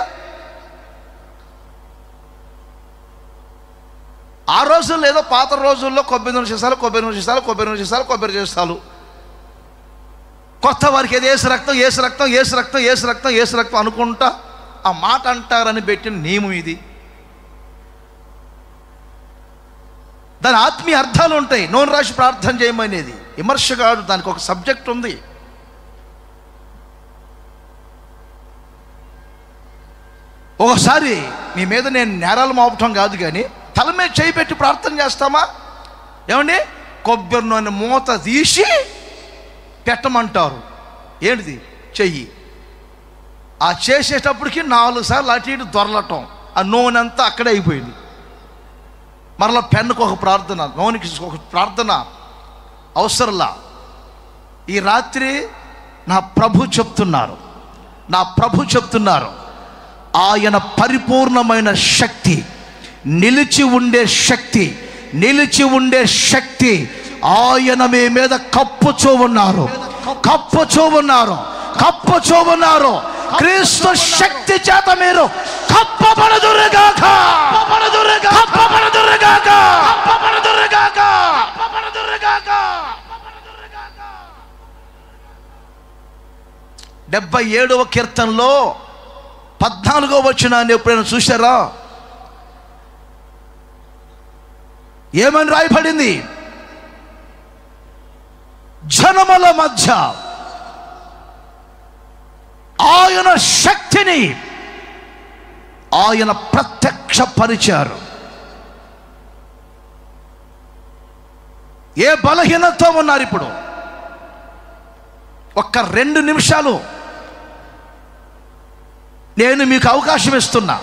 ఆ రోజుల్లో ఏదో పాత రోజుల్లో కొబ్బరి నూనె చేసాలు కొబ్బరి నూనె చేసాలు కొబ్బరి నూనె చేసాలు కొబ్బరి చేస్తాలు కొత్త వారికి ఏదో ఏసు రక్తం ఏసు రక్తం ఏసు రక్తం ఏసు రక్తం ఏసు రక్తం అనుకుంటా ఆ మాట అంటారని పెట్టిన నియమం ఇది దాని ఆత్మీయ అర్థాలు ఉంటాయి నూనె రాసి ప్రార్థన చేయమనేది విమర్శ కాదు దానికి ఒక సబ్జెక్ట్ ఉంది ఒకసారి మీ మీద నేను నేరాలు మోపటం కాదు కానీ తల మీద చేయి పెట్టి ప్రార్థన చేస్తామా ఏమండి కొబ్బరి నూనె మూత తీసి పెట్టమంటారు ఏంటిది చెయ్యి ఆ చేసేటప్పటికి నాలుగు సార్లు అటు ఇటు దొరలటం ఆ నూనె అంతా అక్కడే అయిపోయింది మరలా పెన్నుకు ఒక ప్రార్థన నూనెకి ఒక ప్రార్థన అవసరంలా ఈ రాత్రి నా ప్రభు చెప్తున్నారు నా ప్రభు చెప్తున్నారు ఆయన పరిపూర్ణమైన శక్తి నిలిచి ఉండే శక్తి నిలిచి ఉండే శక్తి ఆయన మీ మీద కప్పుచూ ఉన్నారు కప్పుచూ ఉన్నారు కప్పుచూ ఉన్నారు క్రీస్తు శక్తి చేత మీరు కప్పబడదురుగాక కప్పబడదురుగాక కప్పబడదురుగాక కప్పబడదురుగాక కప్పబడదురుగాక డెబ్బై ఏడవ కీర్తనలో పద్నాలుగో వచ్చినాన్ని ఎప్పుడైనా చూసారా ఏమని రాయబడింది జనముల మధ్య ఆయన శక్తిని ఆయన ప్రత్యక్షపరిచారు ఏ బలహీనతో ఉన్నారు ఇప్పుడు ఒక్క రెండు నిమిషాలు నేను మీకు అవకాశం ఇస్తున్నా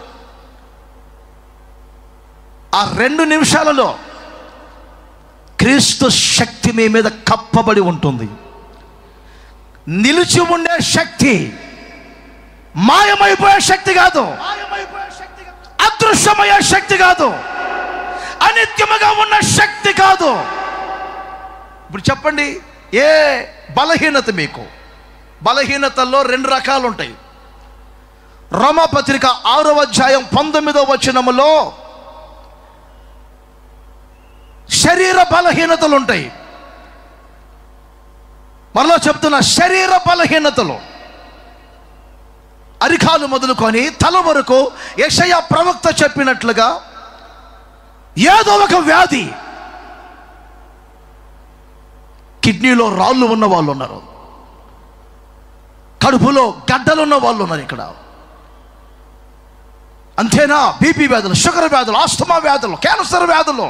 ఆ రెండు నిమిషాలలో క్రీస్తు శక్తి మీ మీద కప్పబడి ఉంటుంది నిలిచి ఉండే శక్తి మాయమైపోయే శక్తి కాదు అదృశ్యమయ్యే శక్తి కాదు అనిత్యముగా ఉన్న శక్తి కాదు ఇప్పుడు చెప్పండి ఏ బలహీనత మీకు బలహీనతల్లో రెండు రకాలు ఉంటాయి రోమపత్రిక ఆరో అధ్యాయం పంతొమ్మిదో వచనములో శరీర బలహీనతలు ఉంటాయి మరలా చెప్తున్న శరీర బలహీనతలు అరికాలు మొదలుకొని తల వరకు యషయ ప్రవక్త చెప్పినట్లుగా ఏదో ఒక వ్యాధి కిడ్నీలో రాళ్ళు ఉన్న వాళ్ళు ఉన్నారు కడుపులో గడ్డలు ఉన్న వాళ్ళు ఉన్నారు ఇక్కడ అంతేనా బీపీ వ్యాధులు షుగర్ వ్యాధులు ఆస్తమా వ్యాధులు క్యాన్సర్ వ్యాధులు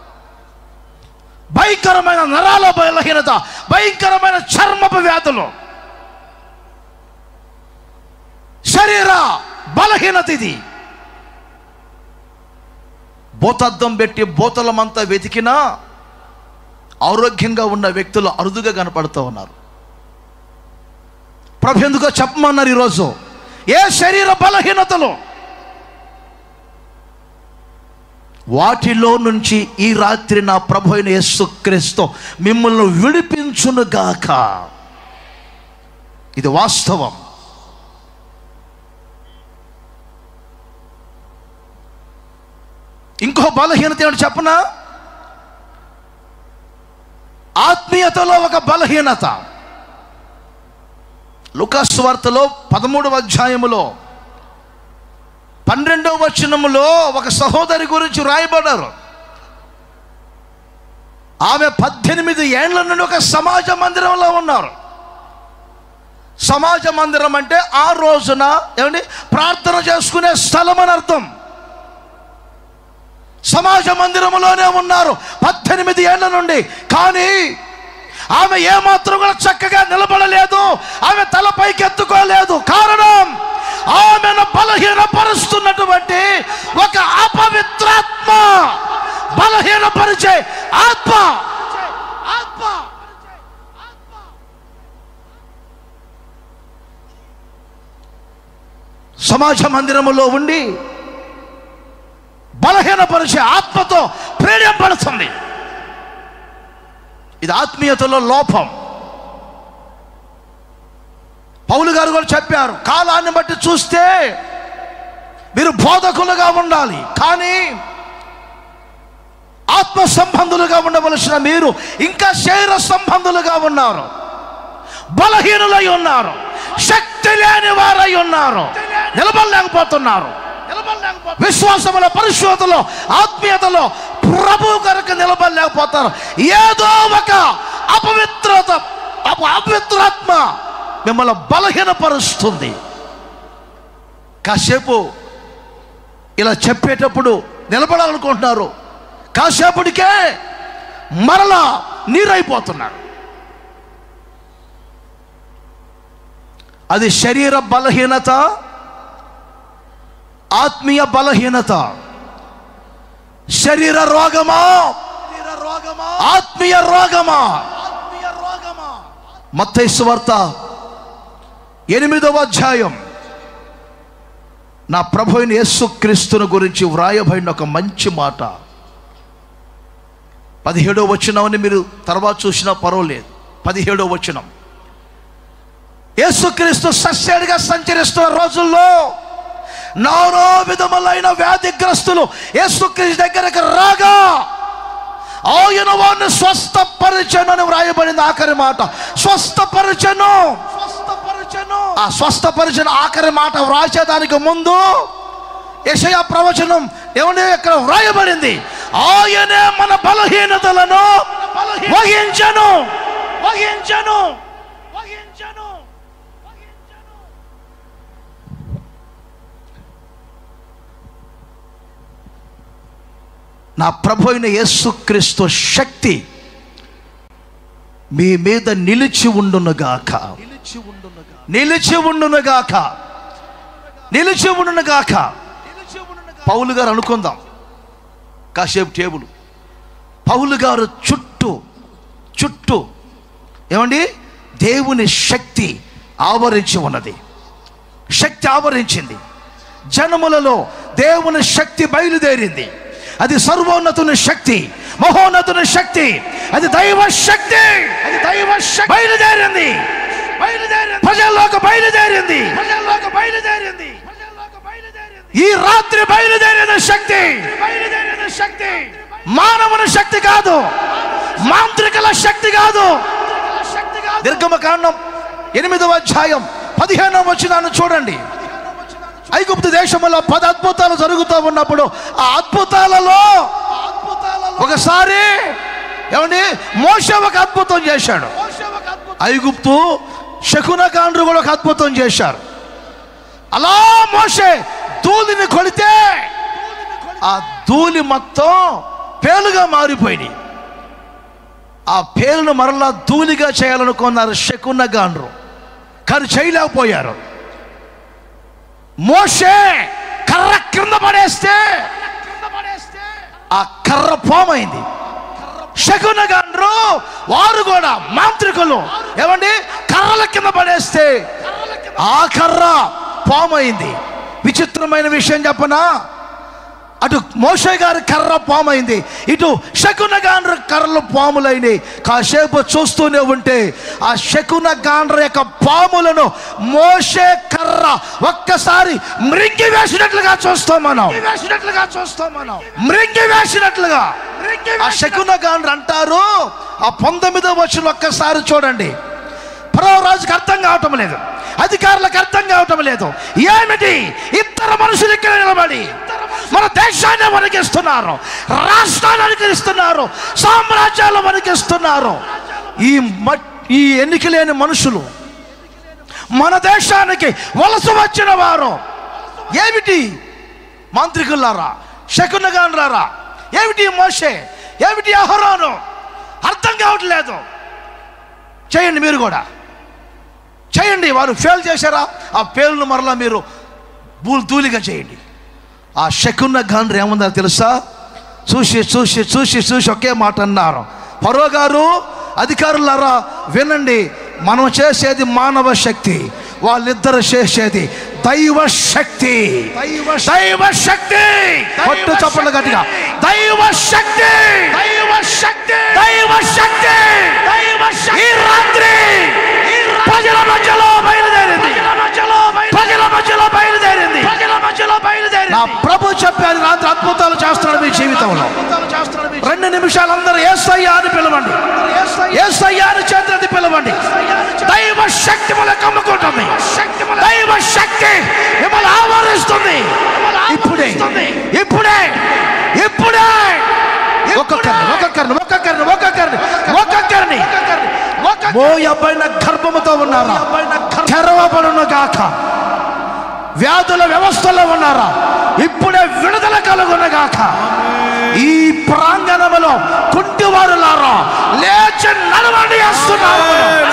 భయంకరమైన నరాల బలహీనత భయంకరమైన చర్మపు వ్యాధులు శరీర బలహీనత ఇది భూతద్దం పెట్టి భూతలమంతా వెతికినా ఆరోగ్యంగా ఉన్న వ్యక్తులు అరుదుగా కనపడుతూ ఉన్నారు ప్రభు ఎందుకో చెప్పమన్నారు ఈరోజు ఏ శరీర బలహీనతలు వాటిలో నుంచి ఈ రాత్రి నా ప్రభు అయిన యేసుక్రీస్తు మిమ్మల్ని విడిపించునుగాక ఇది వాస్తవం ఇంకో బలహీనత ఏమిటి చెప్పనా ఆత్మీయతలో ఒక బలహీనత లుకాస్ వార్తలో పదమూడవ అధ్యాయములో పన్నెండవ వచనములో ఒక సహోదరి గురించి రాయబడ్డారు ఆమె పద్దెనిమిది ఏండ్ల నుండి ఒక సమాజ మందిరంలో ఉన్నారు సమాజ మందిరం అంటే ఆ రోజున ఏమండి ప్రార్థన చేసుకునే స్థలం అని అర్థం సమాజ మందిరములోనే ఉన్నారు పద్దెనిమిది ఏళ్ల నుండి కానీ ఆమె ఏమాత్రం కూడా చక్కగా నిలబడలేదు ఆమె తలపైకి ఎత్తుకోలేదు కారణం ఆమెను బలహీనపరుస్తున్నటువంటి ఒక అపవిత్రాత్మ బలహీనపరిచే ఆత్మ ఆత్మ సమాజ మందిరములో ఉండి బలహీనపరిచే ఆత్మతో ప్రేరేపడుతుంది ఇది ఆత్మీయతలో లోపం పౌలు గారు కూడా చెప్పారు కాలాన్ని బట్టి చూస్తే మీరు బోధకులుగా ఉండాలి కానీ ఆత్మ సంబంధులుగా ఉండవలసిన మీరు ఇంకా శరీర సంబంధులుగా ఉన్నారు బలహీనులై ఉన్నారు శక్తి లేని వారై ఉన్నారు నిలబడలేకపోతున్నారు విశ్వాసములో పరిశోధనలో ఆత్మీయతలో ప్రభు కొరకు నిలబడలేకపోతారు ఏదో ఒక అపవిత్రత అప- అపవిత్రాత్మ మిమ్మల్ని బలహీనపరుస్తుంది కాసేపు ఇలా చెప్పేటప్పుడు నిలబడాలనుకుంటున్నారు కాసేపటికే మరలా నీరైపోతున్నారు అది శరీర బలహీనత ఆత్మీయ బలహీనత శరీర రోగమా ఆత్మీయ రోగమా మత్తయి వార్త ఎనిమిదవ అధ్యాయం నా ప్రభు అయిన యేసుక్రీస్తుని గురించి వ్రాయబడిన ఒక మంచి మాట పదిహేడో వచనమని మీరు తర్వాత చూసినా పర్వాలేదు పదిహేడో వచనం యేసుక్రీస్తు సస్యాడిగా సంచరిస్తున్న రోజుల్లో నానో విధములైన వ్యాధిగ్రస్తులు యేసుక్రీస్తు దగ్గరకు రాగా ఆయన వారిని స్వస్థపరిచను అని వ్రాయబడింది ఆఖరి మాట స్వస్థపరిచను ఆ స్వస్థపరిచిన ఆఖరి మాట వ్రాసేదానికి ముందు యెషయా ప్రవచనం ఏమంటే ఇక్కడ వ్రాయబడింది ఆయనే మన బలహీనతలను వహించను వహించను వహించను నా ప్రభు అయిన యేసుక్రీస్తు శక్తి మీ మీద నిలిచి ఉండునుగాక నిలిచి ఉండునుగాక నిలిచి ఉండునుగాక పౌలు గారు అనుకుందాం కాసేపు టేబుల్ పౌలు గారు చుట్టూ చుట్టూ ఏమండి దేవుని శక్తి ఆవరించి ఉన్నది శక్తి ఆవరించింది జనములలో దేవుని శక్తి బయలుదేరింది అది సర్వోన్నతుని శక్తి మహోన్నతుని శక్తి అది దైవ శక్తి అది దైవ శక్తి బయలుదేరింది బయలుదేరింది ప్రజల్లోకి బయలుదేరింది ప్రజల్లోకి బయలుదేరింది ఈ రాత్రి బయలుదేరిన శక్తి బయలుదేరిన శక్తి మానవుని శక్తి కాదు మాంత్రికుల శక్తి కాదు నిర్గమకాండం ఎనిమిదవ అధ్యాయం పదిహేనవ వచనాన్ని చూడండి ఐగుప్తు దేశంలో పది అద్భుతాలు జరుగుతూ ఉన్నప్పుడు ఆ అద్భుతాలలో ఒకసారి ఏమండి మోష ఒక అద్భుతం చేశాడు ఐగుప్తు శకునకాండ్రు కూడా ఒక అద్భుతం చేశారు అలా మోషే ధూళిని కొడితే ఆ ధూళి మొత్తం పేలుగా మారిపోయినాయి ఆ పేలును మరలా ధూళిగా చేయాలనుకున్నారు శకునగాండ్రు కానీ చేయలేకపోయారు మోషే కర్ర కింద పడేస్తే ఆ కర్ర పోమైంది శకునగాండ్రు వారు కూడా మాంత్రికులు ఏమండి కర్రల కింద పడేస్తే ఆ కర్ర పామైంది విచిత్రమైన విషయం చెప్పనా అటు మోషే గారి కర్ర పామైంది ఇటు శకున గాండ్ర కర్రలు పాములైనవి కాసేపు చూస్తూనే ఉంటే ఆ శకున గాండ్ర యొక్క పాములను మోషే కర్ర ఒక్కసారి మృంగి వేసినట్లుగా చూస్తాం మనం వేసినట్లుగా చూస్తాం మనం మృంగి వేసినట్లుగా ఆ శకున గాండ్ర అంటారు ఆ పంతొమ్మిదో వచ్చిన ఒక్కసారి చూడండి ఫరో రాజుకి అర్థం కావటం లేదు అధికారులకు అర్థం కావటం లేదు ఏమిటి ఇద్దరు మనుషులు ఇక్కడ నిలబడి మన దేశాన్ని వణికిస్తున్నారు రాష్ట్రాన్ని వణికిస్తున్నారు సామ్రాజ్యాలు వణికిస్తున్నారు ఈ మ- ఈ ఎన్నిక లేని మనుషులు మన దేశానికి వలస వచ్చిన వారు ఏమిటి మాంత్రికులారా శకునగాన్లారా ఏమిటి మోషే ఏమిటి అహరోను అర్థం కావట్లేదు చేయండి మీరు కూడా చేయండి వారు ఫెయిల్ చేశారా ఆ ఫెయిల్ను మరలా మీరు బూల్ తూలిగా చేయండి ఆ శకున్న గాండ్రు ఏముందో తెలుసా చూసి చూసి చూసి చూసి ఒకే మాట అన్నారు పరో గారు అధికారులారా వినండి మనం చేసేది మానవ శక్తి వాళ్ళిద్దరు చేసేది దైవ శక్తి దైవ శక్తి పట్టు చప్పట్లు గట్టిగా దైవ శక్తి దైవ శక్తి దైవ శక్తి దైవ శక్తి ఈ రాత్రి ప్రజల మధ్యలో బయలుదేరింది ప్రజల మధ్యలో బయలుదేరింది ప్రజల మధ్యలో బయలుదేరింది నా ప్రభు చెప్పారు రాత్రి అద్భుతాలు చేస్తున్నాడు మీ జీవితంలో రెండు నిమిషాలు అందరూ ఏసయ్యా అని పిలవండి ఏసయ్యా అని చేతులది పిలవండి దైవ శక్తి మన కమ్ముకుంటుంది దైవ శక్తి మిమ్మల్ని ఆవరిస్తుంది ఇప్పుడే ఇప్పుడే ఇప్పుడే ఒక్కొక్కరిని ఒక్కొక్కరిని ఒక్కొక్కరిని ఒక్కొక్కరిని ఒక్కొక్కరిని మోయబడిన గర్భముతో ఉన్నారా తెరవబడును గాక వ్యాధుల వ్యవస్థలో ఉన్నారా ఇప్పుడే విడుదల కలుగున గాక ఈ ప్రాంగణములో కుంటివారులారా లేచి నడవండి వేస్తున్నాము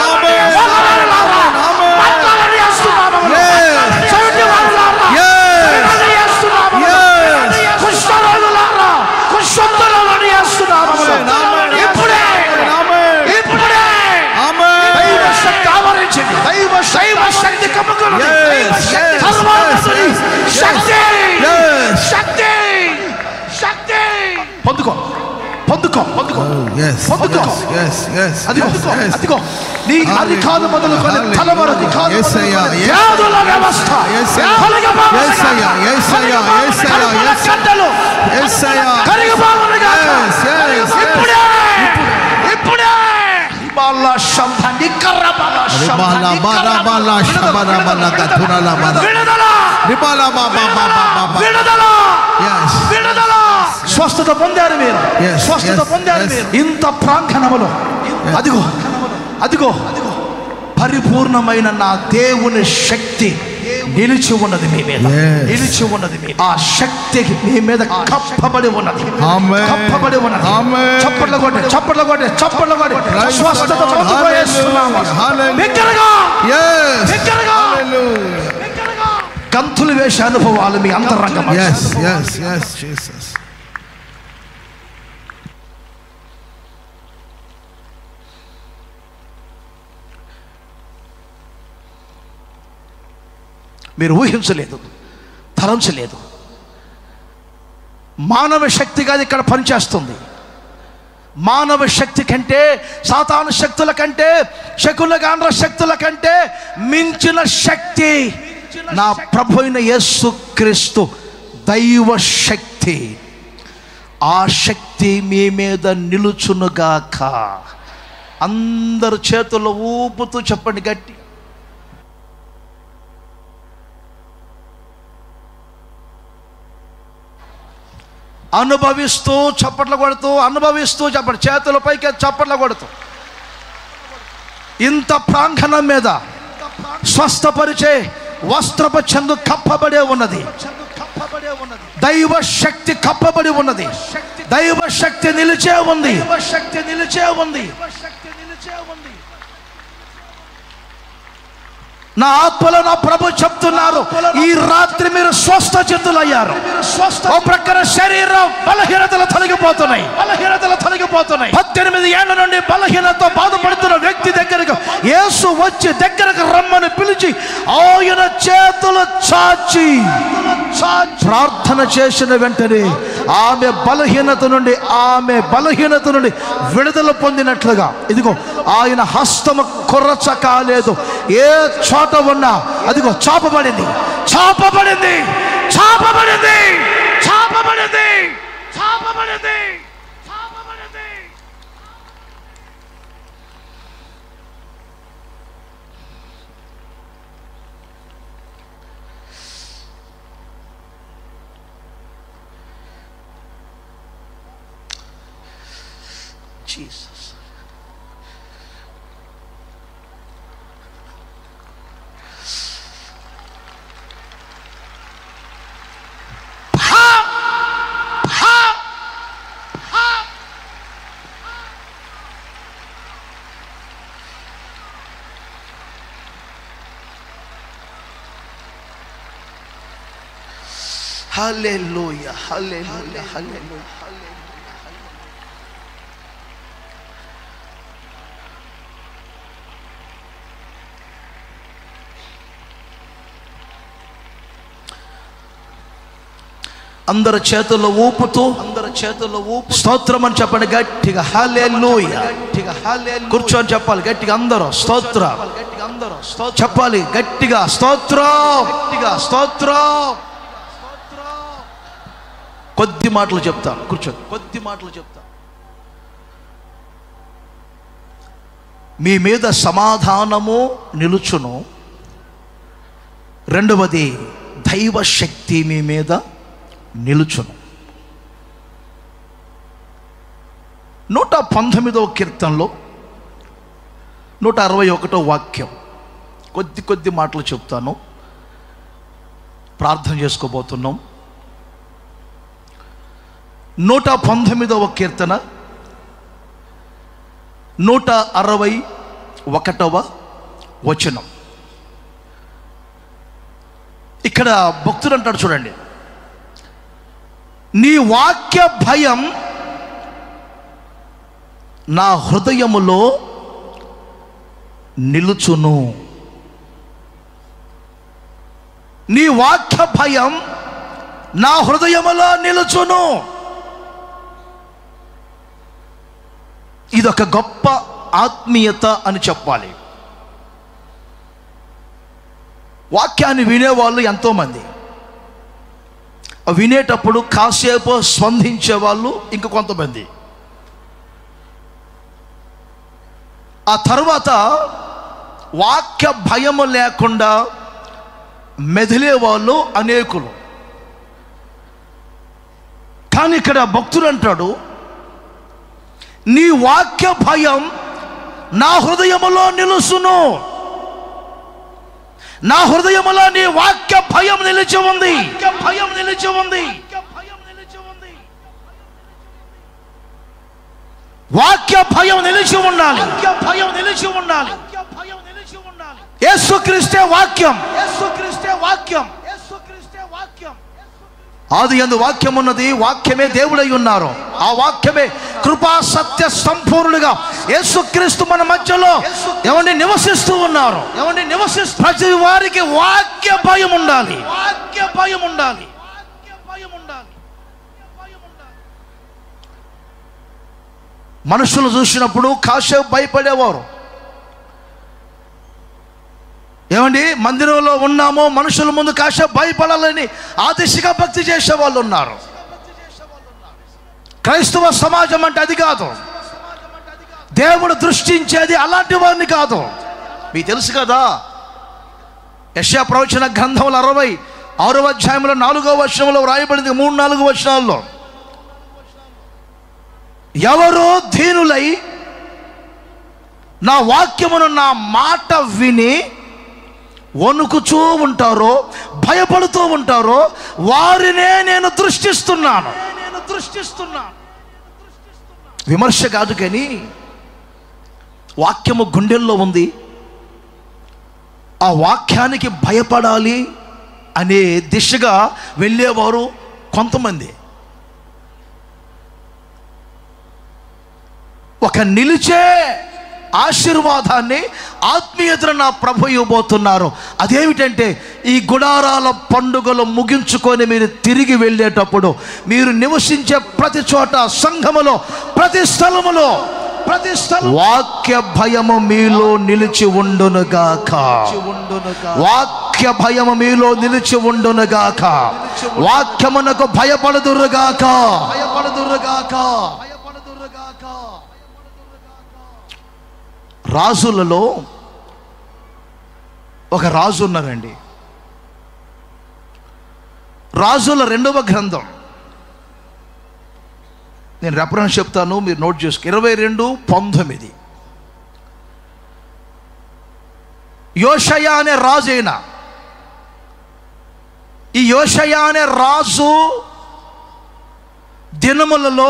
మాట్లాడండి వేస్తున్నాము చెవిటివారులారా, వినండి వేస్తున్నాము. కుష్ఠరోగులారా, కుష్ఠంతులను వేస్తున్నాము. ఇప్పుడే ఇప్పుడే దైవ శక్తి ఆవరించింది దైవ దైవ శక్తి కమ్ముకున్నది సర్వోన్నతుని శక్తి శక్తి శక్తి పొందుకో పొందుకో పొందుకో Yes, పొందుకో yes, yes, yes, అదిగో yes, yes. అదిగో నీ అది కాదు మొదలుకొని తల వరకు Yes, అయ్యా, yes. వ్యాధుల వ్యవస్థ Yes, అయ్యా. కలగబావునుగా. Yes, అయ్యా, yes, అయ్యా, yes, అయ్యా, కడుపుల yes. గడ్డలు Yes, అయ్యా. కరిగిపోవునుగా. Yes, yes, yes. ఇప్పుడే ఇప్పుడే బాల శబ్దాన్ని కర్ర బాల రిబాలా బారా బాలా షబరా బాలా గతురాలా బాలా విడుదల రిబాలా బాబా బాబా బాబా విడుదల Yes. విడుదల స్వస్థత పొందారు మీరు Yes, స్వస్థత yes, పొందారు yes. మీరు ఇంత ప్రాంగణములో అదిగో అదిగో పరిపూర్ణమైన నా దేవుని శక్తి నిలిచి ఉన్నది మీ మీద Yes. నిలిచి ఉన్నది మీ ఆ శక్తికి మీ మీద కప్పబడి ఉన్నది Amen. కప్పబడి ఉన్నది Amen. చప్పట్ల కొట్టి చప్పట్ల కొట్టి చప్పట్ల కొట్టి Praise స్వస్థత the Lord. పొందుకోయేస్తున్నాము Hallelujah. Hallelujah. బిగ్గరగా Yes. బిగ్గరగా Hallelujah. బిగ్గరగా గంతులు వేసే అనుభవాలు మీ అంతరంగం Yes, yes, yes, Jesus. మీరు ఊహించలేదు తలంచలేదు మానవ శక్తి కాదు ఇక్కడ పనిచేస్తుంది మానవ శక్తి కంటే సాతాను శక్తుల కంటే శకుల గాండ్ర శక్తుల కంటే మించిన శక్తి నా ప్రభు అయిన యేసు క్రీస్తు దైవ శక్తి ఆ శక్తి మీ మీద నిలుచునుగాక అందరు చేతుల్లో ఊపుతూ చెప్పండి గట్టి అనుభవిస్తూ చప్పట్లు కొడుతూ అనుభవిస్తూ చెప్పండి చేతుల పైకి చప్పట్లు కొడుతూ ఇంత ప్రాంగణం మీద స్వస్థపరిచే వస్త్రపు చెంగు కప్పబడే ఉన్నది దైవ శక్తి కప్పబడి ఉన్నది దైవ శక్తి నిలిచే ఉంది శక్తి నిలిచే ఉంది నా ఆత్మలో నా ప్రభు చెప్తున్నారు ఈ రాత్రి మీరు స్వస్థ చిత్తులయ్యారు ఓ ప్రక్కన శరీరం బలహీనతలు తొలగిపోతున్నాయి బలహీనతలు తొలగిపోతున్నాయి పద్దెనిమిది ఏళ్ల నుండి బలహీనత బాధపడుతున్న వ్యక్తి దగ్గరకు యేసు వచ్చి దగ్గరకు రమ్మని పిలిచి ఆయన చేతులు చాచి ప్రార్థన చేసిన వెంటనే ఆమె బలహీనత నుండి ఆమె బలహీనత నుండి విడుదల పొందినట్లుగా ఇదిగో ఆయన హస్తము కొర్రచ కాలేదు ఏ చోట ఉన్నా అదిగో చాపబడింది చాపబడింది చాపబడింది చాపబడింది చాపబడింది చాపబడింది Jesus. Hallelujah, hallelujah, hallelujah. అందరి చేతుల్లో ఊపుతూ అందరి చేతుల్లో ఊపు స్తోత్రం అని చెప్పండి గట్టిగా హల్లెలూయ గట్టిగా హల్లెలూయ కూర్చొని చెప్పాలి గట్టిగా అందరూ స్తోత్ర గట్టిగా అందరూ చెప్పాలి గట్టిగా స్తోత్రం గట్టిగా స్తోత్రం కొద్ది మాటలు చెప్తాను కూర్చోండి కొద్ది మాటలు చెప్తాను మీ మీద సమాధానము నిలుచును రెండవది దైవ శక్తి మీ మీద నిలుచును నూట పంతొమ్మిదవ కీర్తనలో నూట అరవై ఒకటో వాక్యం కొద్ది కొద్ది మాటలు చెప్తాను ప్రార్థన చేసుకోబోతున్నాం నూట పంతొమ్మిదవ కీర్తన నూట అరవై ఒకటవ వచనం ఇక్కడ భక్తుడు అంటాడు చూడండి నీ వాక్య భయం నా హృదయములో నిలుచును నీ వాక్య భయం నా హృదయములో నిలుచును ఇదొక గొప్ప ఆత్మీయత అని చెప్పాలి వాక్యాన్ని వినేవాళ్ళు ఎంతోమంది వినేటప్పుడు కాసేపు స్పందించే వాళ్ళు ఇంక కొంతమంది ఆ తర్వాత వాక్య భయము లేకుండా మెదిలే వాళ్ళు అనేకులు కానీ ఇక్కడ భక్తుడు అంటాడు నీ వాక్య భయం నా హృదయములో నిలుసును నా హృదయములో నీ వాక్య భయం నిలిచి ఉంది భయం నిలిచి ఉంది వాక్య భయం నిలిచి ఉండాలి భయం నిలిచి ఉండాలి యేసుక్రీస్తే వాక్యం యేసుక్రీస్తే వాక్యం యేసుక్రీస్తే వాక్యం ఆది ఎందు వాక్యం ఉన్నది వాక్యమే దేవుడై ఉన్నారు ఆ వాక్యమే కృపా సత్య సంపూర్ణుడిగా యేసుక్రీస్తు మన మధ్యలో ఎవరిని నివసిస్తూ ఉన్నారు ఎవరిని నివసిస్తూ ప్రతి వారికి వాక్య భయం ఉండాలి వాక్య భయం ఉండాలి భయం ఉండాలి మనుషులు చూసినప్పుడు కాసేపు భయపడేవారు ఏమండి మందిరంలో ఉన్నామో మనుషుల ముందు కాసేపు భయపడాలని ఆ దిశగా భక్తి చేసే వాళ్ళు ఉన్నారు క్రైస్తవ సమాజం అంటే అది కాదు దేవుడు దృష్టించేది అలాంటి వారిని కాదు మీకు తెలుసు కదా యశా ప్రవచన గ్రంథములు అరవై ఆరో అధ్యాయంలో నాలుగో వచనంలో వ్రాయబడింది మూడు నాలుగు వచనాల్లో ఎవరో దీనులై నా వాక్యమును నా మాట విని వణుకుచూ ఉంటారో భయపడుతూ ఉంటారో వారినే నేను దృష్టిస్తున్నాను నేను దృష్టిస్తున్నాను విమర్శ కాదు కానీ వాక్యము గుండెల్లో ఉంది ఆ వాక్యానికి భయపడాలి అనే దిశగా వెళ్ళేవారు కొంతమంది ఒక నిలిచే ఆశీర్వాదాన్ని ఆత్మీయతను నా ప్రభు ఇవ్వబోతున్నారు అదేమిటంటే ఈ గుడారాల పండుగలు ముగించుకొని మీరు తిరిగి వెళ్ళేటప్పుడు మీరు నివసించే ప్రతి చోట సంఘములో ప్రతి స్థలములో ప్రతి స్థలం వాక్య భయము మీలో నిలిచి ఉండునుగాక వాక్య భయము మీలో నిలిచి ఉండునుగాక వాక్యమునకు భయపడదురుగాక భయపడదురుగాక భయపడదురుగాక రాజులలో ఒక రాజు ఉన్నారండి రాజుల రెండవ గ్రంథం నేను రెఫరెన్స్ చెప్తాను మీరు నోట్ చేసుకో ఇరవై రెండు పంతొమ్మిది యోషయ అనే రాజు అయిన ఈ యోషయ అనే రాజు దినములలో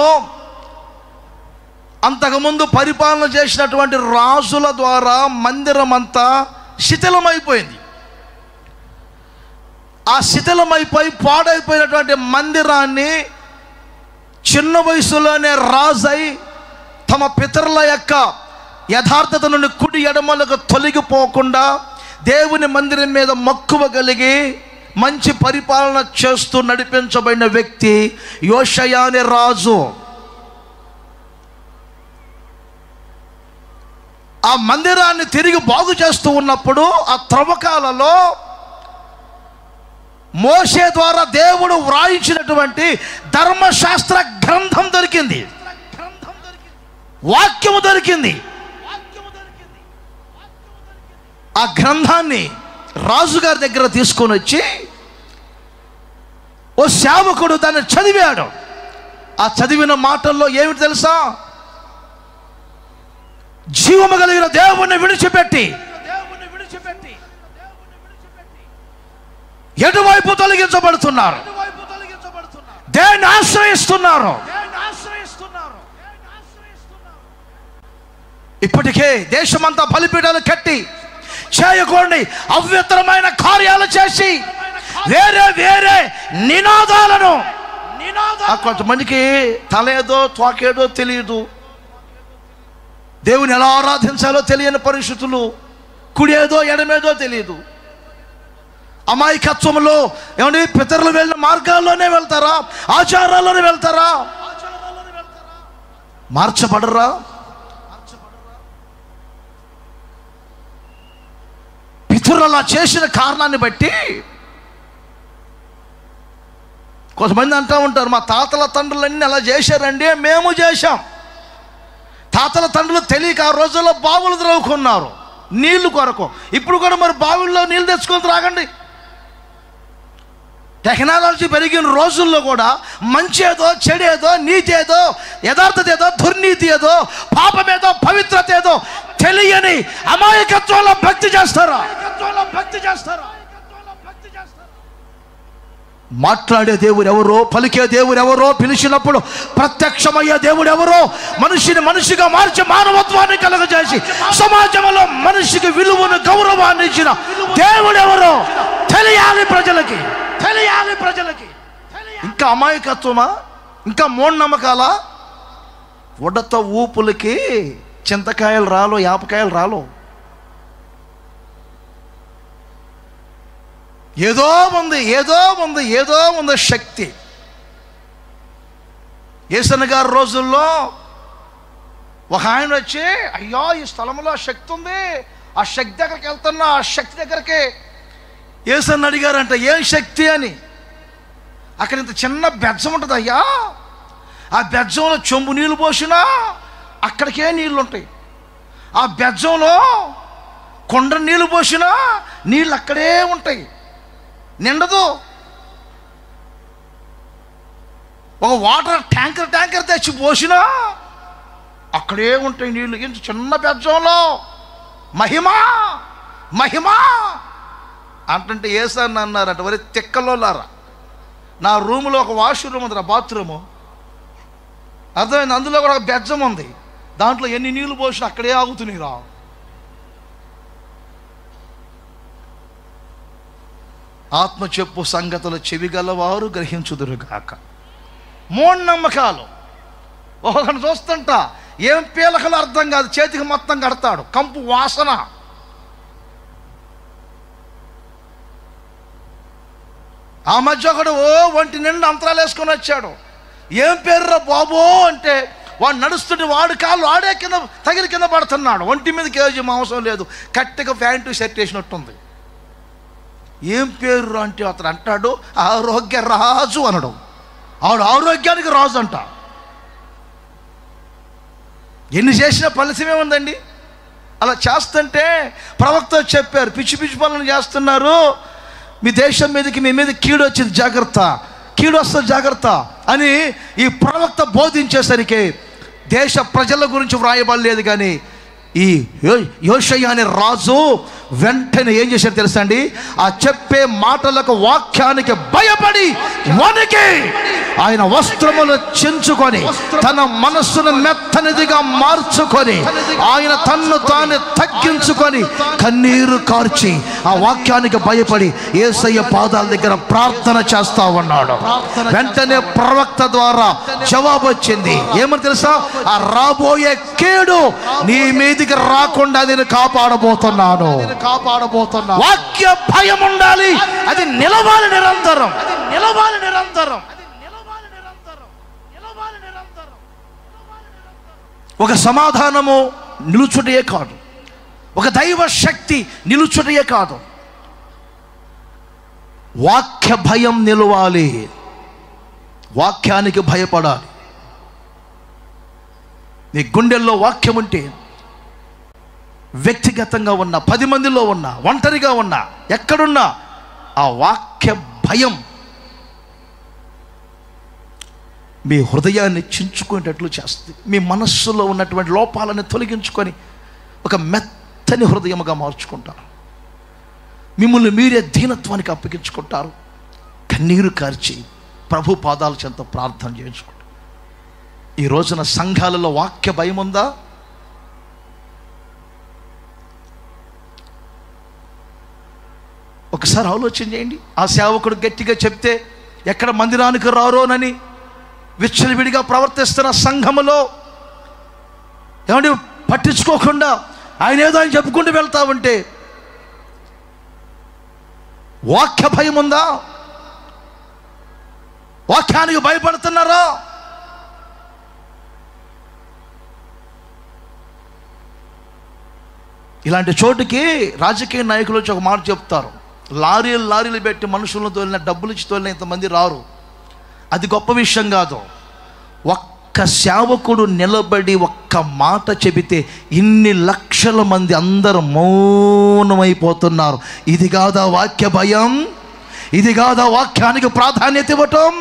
అంతకుముందు పరిపాలన చేసినటువంటి రాజుల ద్వారా మందిరం అంతా శిథిలమైపోయింది ఆ శిథిలమైపోయి పాడైపోయినటువంటి మందిరాన్ని చిన్న వయసులోనే రాజై తమ పితరుల యొక్క యథార్థత నుండి కుడి ఎడమలకు తొలగిపోకుండా దేవుని మందిరం మీద మక్కువ కలిగి మంచి పరిపాలన చేస్తూ నడిపించబడిన వ్యక్తి యోషయ అనే రాజు ఆ మందిరాన్ని తిరిగి బాగు చేస్తూ ఉన్నప్పుడు ఆ త్రవ్వకాలలో మోసే ద్వారా దేవుడు వ్రాయించినటువంటి ధర్మశాస్త్ర గ్రంథం దొరికింది వాక్యము దొరికింది ఆ గ్రంథాన్ని రాజుగారి దగ్గర తీసుకొని వచ్చి ఓ సేవకుడు దాన్ని చదివాడు ఆ చదివిన మాటల్లో ఏమిటి తెలుసా జీవము కలిగిన దేవుణ్ణి విడిచిపెట్టి ఎటువైపు తొలగించబడుతున్నారు దేన్ని ఆశ్రయిస్తున్నారు ఇప్పటికే దేశమంతా బలిపీఠాలు కట్టి చేయకూడని అవ్యతరమైన కార్యాలు చేసి వేరే వేరే నినాదాలను ఆ కొంతమందికి తలేదో తోకేదో తెలియదు దేవుని ఎలా ఆరాధించాలో తెలియని పరిస్థితులు కుడేదో ఎడమేదో తెలియదు అమాయకత్వంలో ఏమండి పితరులు వెళ్ళిన మార్గాల్లోనే వెళ్తారా ఆచారాల్లోనే వెళ్తారా మార్చబడరా పితరులు అలా చేసిన కారణాన్ని బట్టి కొంతమంది అంటూ ఉంటారు మా తాతల తండ్రులన్నీ అలా చేశారండి మేము చేశాం తాతల తండ్రులు తెలియక ఆ రోజుల్లో బావులు త్రవ్వుకున్నారు నీళ్లు కొరకు ఇప్పుడు కూడా మరి బావుల్లో నీళ్ళు తెచ్చుకొని త్రాగండి టెక్నాలజీ పెరిగిన రోజుల్లో కూడా మంచి ఏదో చెడేదో నీతి ఏదో యథార్థత ఏదో దుర్నీతి ఏదో పాపమేదో పవిత్రత ఏదో తెలియని అమాయకత్వంలో భక్తి చేస్తారా భక్తి చేస్తారా మాట్లాడే దేవుడు ఎవరో పలికే దేవుడు ఎవరో పిలిచినప్పుడు ప్రత్యక్షమయ్యే దేవుడు ఎవరో మనిషిని మనిషిగా మార్చి మానవత్వాన్ని కలుగజేసి సమాజంలో మనిషికి విలువను గౌరవాన్ని ఇచ్చిన దేవుడు ఎవరో తెలియాలి ప్రజలకి తెలియాలి ప్రజలకి ఇంకా అమాయకత్వమా ఇంకా మూఢనమ్మకాలా ఉడత ఊపులకి చింతకాయలు రాలో యాపకాయలు రాలో ఏదో ఉంది ఏదో ఉంది ఏదో ఉంది శక్తి ఏసన్న గారి రోజుల్లో ఒక ఆయన వచ్చి అయ్యో ఈ స్థలంలో ఆ శక్తి ఉంది ఆ శక్తి దగ్గరికి వెళ్తున్నా ఆ శక్తి దగ్గరికి ఏసన్న అడిగారంట ఏం శక్తి అని అక్కడ ఇంత చిన్న బెజ్జం ఉంటుంది అయ్యా ఆ బెజ్జంలో చెంబు నీళ్ళు పోసినా అక్కడికే నీళ్ళు ఉంటాయి ఆ బెజ్జంలో కొండ నీళ్ళు పోసినా నీళ్ళు అక్కడే ఉంటాయి నిండదు ఒక వాటర్ ట్యాంకర్ ట్యాంకర్ తెచ్చి పోసినా అక్కడే ఉంటాయి నీళ్ళు ఇంత చిన్న బెజ్జంలో మహిమా మహిమా అంటుంటే ఏసాన్ని అన్నారట మరి తిక్కలోలారా నా రూములో ఒక వాష్రూమ్ ఉంది బాత్రూము అర్థమైంది అందులో కూడా ఒక బెజ్జం ఉంది దాంట్లో ఎన్ని నీళ్లు పోసినా అక్కడే ఆగుతున్నాయి రా ఆత్మ చెప్పు సంగతులు చెవిగలవారు గ్రహించుదురుగాక మూఢనమ్మకాలు ఒకరిని చూస్తుంట ఏం పీలకలు అర్థం కాదు చేతికి మొత్తం కడతాడు కంపు వాసన ఆ మధ్య ఒకడు ఓ ఒంటి నిండా అంతరాలు వేసుకొని వచ్చాడు ఏం పేరురా బాబో అంటే వాడు నడుస్తుంటే వాడు కాళ్ళు ఆడే కింద తగిలి కింద పడుతున్నాడు ఒంటి మీద కేజీ మాంసం లేదు కట్టెగా ప్యాంటు షర్ట్ వేసినట్టుంది ఏం పేరు అంటే అతను అంటాడు ఆరోగ్య రాజు అనడు ఆవిడ ఆరోగ్యానికి రాజు అంట ఎన్ని చేసినా ఫలితమే ఉందండి అలా చేస్తుంటే ప్రవక్త చెప్పారు పిచ్చి పిచ్చి పనులు చేస్తున్నారు మీ దేశం మీదకి మీ మీద కీడు వచ్చింది జాగ్రత్త కీడు వస్తుంది జాగ్రత్త అని ఈ ప్రవక్త బోధించేసరికి దేశ ప్రజల గురించి వ్రాయబడలేదు కానీ ఈ యో- యోషయ్య అనే రాజు వెంటనే ఏం చేశారు తెలుసా అండి ఆ చెప్పే మాటలకు వాక్యానికి భయపడి వణికి ఆయన వస్త్రములు చించుకొని తన మనస్సును మెత్తనిదిగా మార్చుకొని ఆయన తన్ను తాను తగ్గించుకొని కన్నీరు కార్చి ఆ వాక్యానికి భయపడి ఏసయ్య పాదాల దగ్గర ప్రార్థన చేస్తా ఉన్నాడు వెంటనే ప్రవక్త ద్వారా జవాబు వచ్చింది ఏమని తెలుసా ఆ రాబోయే కేడు నీ మీదికి రాకుండా నేను కాపాడబోతున్నాను కాపాడబోతున్నా వాక్య భయం ఉండాలి అది నిలవాలి నిరంతరం అది నిలవాలి నిరంతరం ఒక సమాధానము నిలుచుటయే కాదు ఒక దైవ శక్తి నిలుచుటయే కాదు వాక్య భయం నిలవాలి వాక్యానికి భయపడాలి నీ గుండెల్లో వాక్యం ఉంటే వ్యక్తిగతంగా ఉన్న పది మందిలో ఉన్న ఒంటరిగా ఉన్న ఎక్కడున్నా ఆ వాక్య భయం మీ హృదయాన్ని చించుకునేటట్లు చేస్తుంది మీ మనస్సులో ఉన్నటువంటి లోపాలను తొలగించుకొని ఒక మెత్తని హృదయముగా మార్చుకుంటారు మిమ్మల్ని మీరే దీనత్వానికి అప్పగించుకుంటారు కన్నీరు కార్చి ప్రభు పాదాల చెంత ప్రార్థన చేయించుకుంటారు ఈ రోజున సంఘాలలో వాక్య భయం ఉందా ఒకసారి ఆలోచన చేయండి ఆ సేవకుడు గట్టిగా చెప్తే ఎక్కడ మందిరానికి రారోనని విచ్చలవిడిగా ప్రవర్తిస్తున్న సంఘములో ఏమండి పట్టించుకోకుండా ఆయన ఏదో ఆయన చెప్పుకుంటూ వెళ్తా ఉంటే వాక్య భయం ఉందా వాక్యానికి భయపడుతున్నారా ఇలాంటి చోటుకి రాజకీయ నాయకులు వచ్చి ఒక మాట చెప్తారు లారీలు లారీలు పెట్టి మనుషులను తోలిన డబ్బులు ఇచ్చి తోలిన ఇంతమంది రారు అది గొప్ప విషయం కాదు ఒక్క సేవకుడు నిలబడి ఒక్క మాట చెబితే ఇన్ని లక్షల మంది అందరూ మౌనమైపోతున్నారు ఇది కాదా వాక్య భయం ఇది కాదా వాక్యానికి ప్రాధాన్యత ఇవ్వటం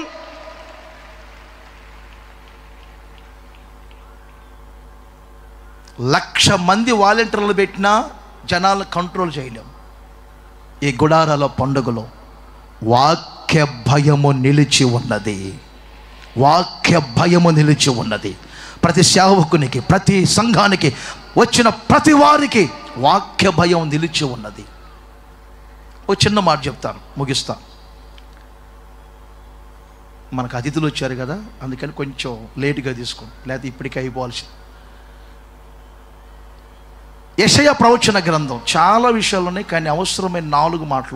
లక్ష మంది వాలంటీర్లు పెట్టినా జనాలను కంట్రోల్ చేయలేం ఈ గుడారాల పండుగలో వాక్య భయము నిలిచి ఉన్నది వాక్య భయము నిలిచి ఉన్నది ప్రతి సేవకునికి ప్రతి సంఘానికి వచ్చిన ప్రతి వారికి వాక్య భయం నిలిచి ఉన్నది ఓ చిన్న మాట చెప్తాను ముగిస్తాను మనకు అతిథులు వచ్చారు కదా అందుకని కొంచెం లేటుగా తీసుకోండి లేకపోతే ఇప్పటికే అయిపోవాల్సింది యషయ ప్రవచన గ్రంథం చాలా విషయాలు ఉన్నాయి కానీ అవసరమైన నాలుగు మాటలు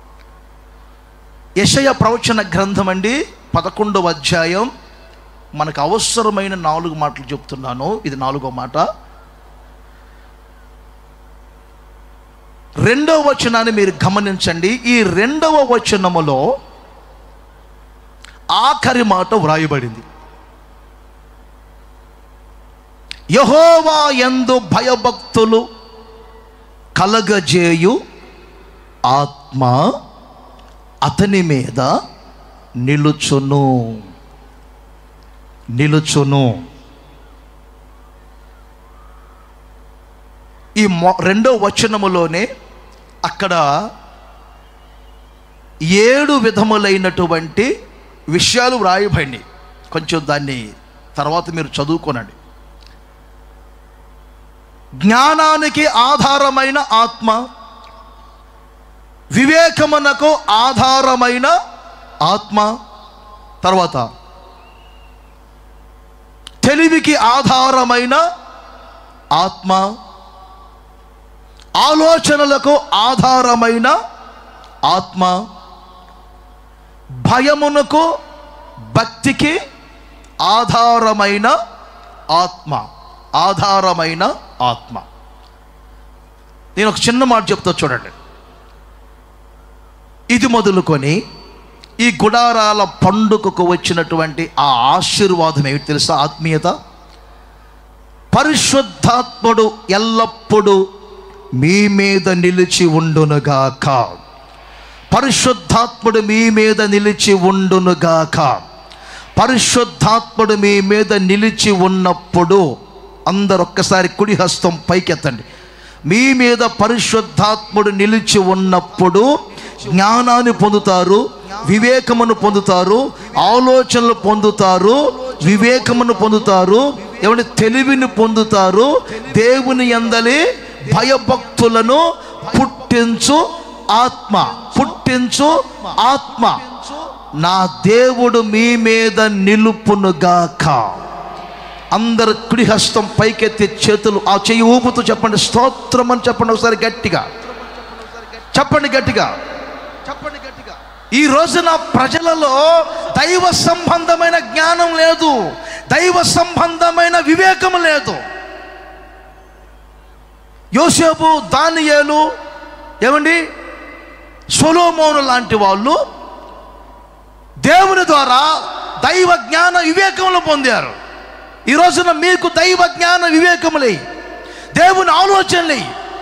యషయ ప్రవచన గ్రంథం అండి పదకొండవ అధ్యాయం మనకు అవసరమైన నాలుగు మాటలు చెప్తున్నాను ఇది నాలుగో మాట రెండవ వచనాన్ని మీరు గమనించండి ఈ రెండవ వచనములో ఆఖరి మాట వ్రాయబడింది యహోవా యందు భయభక్తులు కలగజేయు ఆత్మ అతని మీద నిలుచును నిలుచును ఈ మొ రెండో వచనములోనే అక్కడ ఏడు విధములైనటువంటి విషయాలు వ్రాయబడి కొంచెం దాన్ని తర్వాత మీరు చదువుకోనండి జ్ఞానానికి ఆధారమైన ఆత్మ వివేకమునకు ఆధారమైన ఆత్మ తర్వాత తెలివికి ఆధారమైన ఆత్మ ఆలోచనలకు ఆధారమైన ఆత్మ భయమునకు భక్తికి ఆధారమైన ఆత్మ ఆధారమైన ఆత్మ నేను ఒక చిన్న మాట చెప్తా చూడండి ఇది మొదలుకొని ఈ గుడారాల పండుగకు వచ్చినటువంటి ఆ ఆశీర్వాదం ఏమిటి తెలుసా ఆత్మీయత పరిశుద్ధాత్ముడు ఎల్లప్పుడూ మీ మీద నిలిచి ఉండునుగాక పరిశుద్ధాత్ముడు మీ మీద నిలిచి ఉండునుగాక పరిశుద్ధాత్ముడు మీ మీద నిలిచి ఉన్నప్పుడు అందరు ఒక్కసారి కుడి హస్తం పైకెత్తండి మీ మీద పరిశుద్ధాత్ముడు నిలిచి ఉన్నప్పుడు జ్ఞానాన్ని పొందుతారు వివేకమును పొందుతారు ఆలోచనలు పొందుతారు వివేకమును పొందుతారు ఏమంటే తెలివిని పొందుతారు దేవుని ఎందలి భయభక్తులను పుట్టించు ఆత్మ పుట్టించు ఆత్మ నా దేవుడు మీ మీద నిలుపునుగాక అందరు కుడి హస్తం పైకెత్తి చేతులు ఆ చెయ్యి ఊపుతూ చెప్పండి స్తోత్రం అని చెప్పండి ఒకసారి గట్టిగా చెప్పండి గట్టిగా చెప్పండి గట్టిగా ఈ రోజున ప్రజలలో దైవ సంబంధమైన జ్ఞానం లేదు దైవ సంబంధమైన వివేకం లేదు యోసేపు దానియేలు ఏమండి సొలోమోను లాంటి వాళ్ళు దేవుని ద్వారా దైవ జ్ఞాన వివేకములు పొందారు ఈ రోజున మీకు దైవ జ్ఞాన వివేకములే దేవుని ఆలోచనలే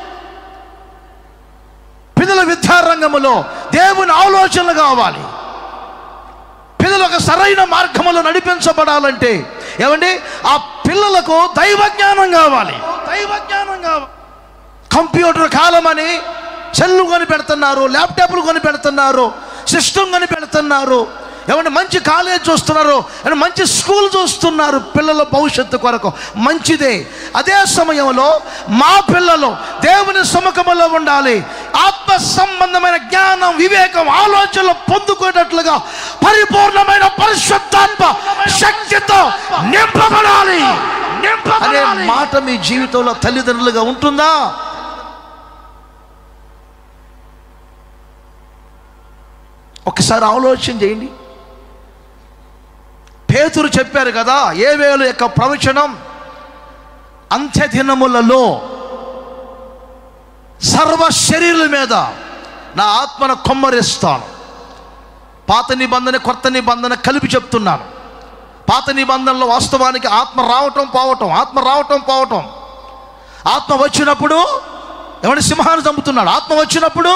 పిల్లల విద్యారంగములో దేవుని ఆలోచనలు కావాలి పిల్లలు ఒక సరైన మార్గములో నడిపించబడాలంటే ఏమండి ఆ పిల్లలకు దైవ జ్ఞానం కావాలి దైవ జ్ఞానం కావాలి కంప్యూటర్ కాలమని సెల్లు కొని పెడుతున్నారు ల్యాప్టాప్లు కొని పెడుతున్నారు సిస్టమ్ కొని పెడుతున్నారు ఏమంటే మంచి కాలేజ్ చూస్తున్నారు ఏమంటే మంచి స్కూల్ చూస్తున్నారు పిల్లల భవిష్యత్తు కొరకు మంచిదే అదే సమయంలో మా పిల్లలు దేవుని సముఖంలో ఉండాలి ఆత్మ సంబంధమైన జ్ఞానం వివేకం ఆలోచనలు పొందుకునేటట్లుగా పరిపూర్ణమైన పరిశుద్ధాత్మ శక్తితో నింపబడాలి అనే మాట మీ జీవితంలో తల్లిదండ్రులుగా ఉంటుందా ఒకసారి ఆలోచన చేయండి పేతురు చెప్పారు కదా ఏ వేలు యొక్క ప్రవచనం అంత్యదినములలో సర్వ శరీరుల మీద నా ఆత్మను కొమ్మరిస్తాను పాత నిబంధన కొత్త నిబంధన కలిపి చెప్తున్నాను పాత నిబంధనలో వాస్తవానికి ఆత్మ రావటం పోవటం ఆత్మ రావటం పోవటం ఆత్మ వచ్చినప్పుడు ఎవరి సింహాన్ని చంపుతున్నాడు ఆత్మ వచ్చినప్పుడు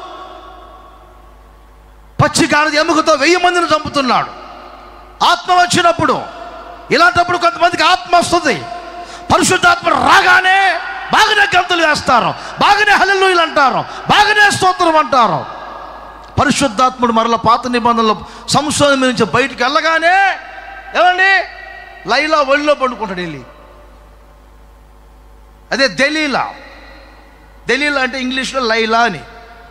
పచ్చి గాడిద ఎముకతో వెయ్యి మందిని చంపుతున్నాడు ఆత్మ వచ్చినప్పుడు ఇలాంటప్పుడు కొంతమందికి ఆత్మ వస్తుంది పరిశుద్ధాత్మ రాగానే బాగానే గంతులు వేస్తారు బాగానే హల్లెలూయలు అంటారు బాగానే స్తోత్రం అంటారు పరిశుద్ధాత్ముడు మరల పాత నిబంధనలు సంశోధన నుంచి బయటికి వెళ్ళగానే ఏమండి లైలా ఒళ్ళో పండుకుంటాడు వెళ్ళి అదే దలీలా దలీలా అంటే ఇంగ్లీష్లో లైలా అని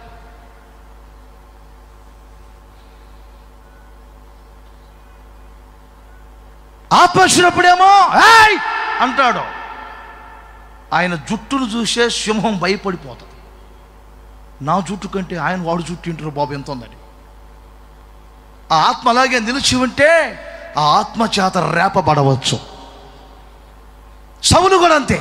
ఆత్మ వచ్చినప్పుడేమో "ఏయ్!" అంటాడు ఆయన జుట్టును చూసే సింహం భయపడిపోతుంది నా జుట్టు కంటే ఆయన వాడు జుట్టు ఇంటారు బాబు ఎంత ఉందని ఆ ఆత్మ అలాగే నిలిచి ఉంటే ఆ ఆత్మ చేత రేపబడవచ్చు సౌలు కూడా అంతే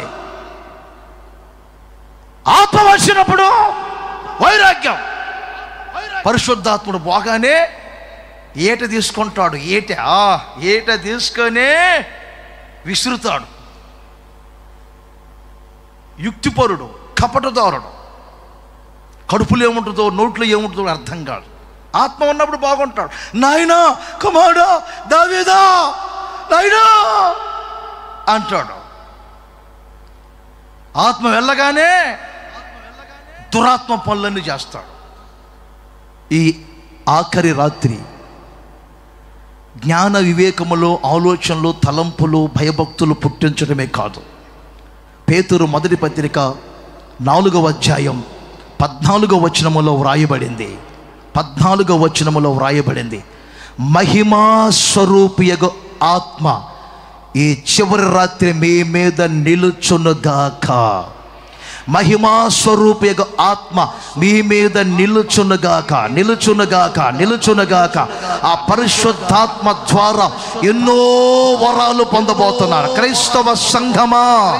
ఆత్మ వచ్చినప్పుడు వైరాగ్యం పరిశుద్ధాత్ముడు పోగానే ఏట తీసుకుంటాడు ఏట ఆ, ఏట తీసుకొనే విసురుతాడు యుక్తిపరుడు కపటదారుడు కడుపులో ఏముంటుందో నోట్లో ఏముంటుందో అర్థం కాదు ఆత్మ ఉన్నప్పుడు బాగుంటాడు నాయనా కుమారుడా దావీదా నాయనా అంటాడు ఆత్మ వెళ్ళగానే దురాత్మ పనులన్నీ చేస్తాడు ఈ ఆఖరి రాత్రి జ్ఞాన వివేకములో ఆలోచనలు తలంపులు భయభక్తులు పుట్టించడమే కాదు పేతురు మొదటి పత్రిక నాలుగవ అధ్యాయం పద్నాలుగవ వచనములో వ్రాయబడింది పద్నాలుగవ వచనములో వ్రాయబడింది మహిమా స్వరూపియగు ఆత్మ ఈ చివరి రాత్రి మీ మీద నిలుచునుగాక మహిమా స్వరూపియగు ఆత్మ మీ మీద నిలుచునుగాక నిలుచునుగాక నిలుచునుగాక ఆ పరిశుద్ధాత్మ ద్వారా ఎన్నో వరాలు పొందబోతున్నారు క్రైస్తవ సంఘమా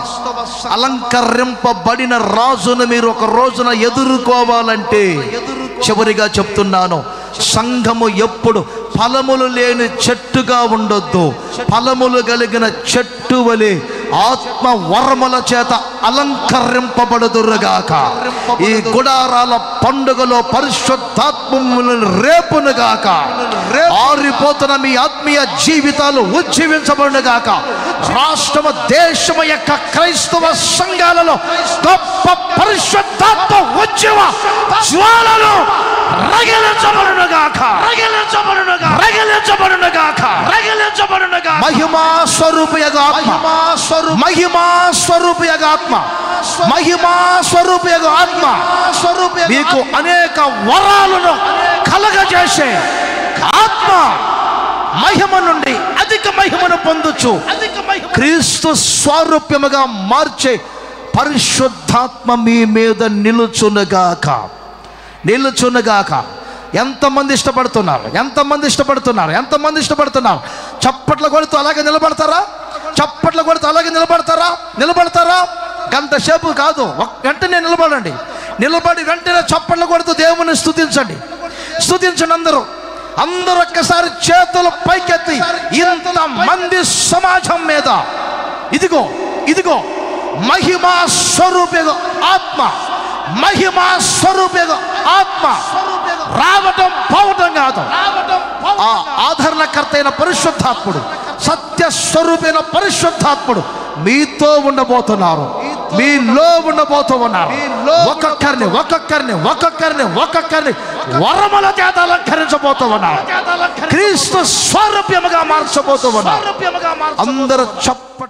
అలంకరింపబడిన రాజును మీరు ఒక రోజున ఎదుర్కోవాలంటే చివరిగా చెప్తున్నాను సంఘము ఎప్పుడు ఫలములు లేని చెట్టుగా ఉండొద్దు ఫలములు కలిగిన చెట్టు వలె ఆత్మ వరముల చేత అలంకరింపబడుదురుగాక ఈ గుడారాల పండుగలో పరిశుద్ధాత్మములను రేపునుగాక ఆరిపోతున్న మీ ఆత్మీయ జీవితాలు ఉజ్జీవించబడునుగాక రాష్ట్రము దేశము యొక్క క్రైస్తవ సంఘాలలో గొప్ప పరిశుద్ధాత్మ ఉద్యమ జ్వాలలు రగిలించబడునుగాక రగిలించబడునుగాక రగిలించబడునుగాక రగిలించబడునుగాక మహిమా స్వరూపయగా ఆత్మ మహిమా స్వరూపయగా ఆత్మ మహిమా స్వరూపయగా ఆత్మ మీకు అనేక వరాలను కలగజేసే ఆత్మ మహిమ నుండి అధిక మహిమను పొందొచ్చు క్రీస్తు స్వారూప్యముగా మార్చే పరిశుద్ధాత్మ మీ మీద నిలుచునుగాక నిలుచునుగాక ఎంతమంది ఇష్టపడుతున్నారు ఎంతమంది ఇష్టపడుతున్నారు ఎంతమంది ఇష్టపడుతున్నారు చప్పట్ల కొడుతూ అలాగే నిలబడతారా చప్పట్ల కొడుతూ అలాగే నిలబడతారా నిలబడతారా గంట సేపు కాదు ఒక వెంటనే నిలబడండి నిలబడి వెంటనే చప్పట్లు కొడుతూ దేవుని స్తుతించండి స్తుతించండి అందరూ అందరూ ఒక్కసారి చేతులు పైకెత్తి ఇంత మంది సమాజం మీద ఇదిగో ఇదిగో మహిమా స్వరూపేగ ఆత్మ మహిమా స్వరూపేగ ఆత్మ రావటం పోవటం కాదు ఆ ఆదరణకర్త అయిన పరిశుద్ధాత్ముడు సత్య స్వరూపైన పరిశుద్ధాత్ముడు మీతో ఉండబోతున్నారు మీలో ఉండబోతూ ఉన్నారు ఒక్కొక్కరిని ఒక్కొక్కరిని ఒక్కొక్కరిని ఒక్కొక్కరిని వరముల చేత అలంకరించబోతూ ఉన్నారు క్రీస్తు స్వరూప్యముగా మార్చబోతూ ఉన్నారు అందరూ చప్ప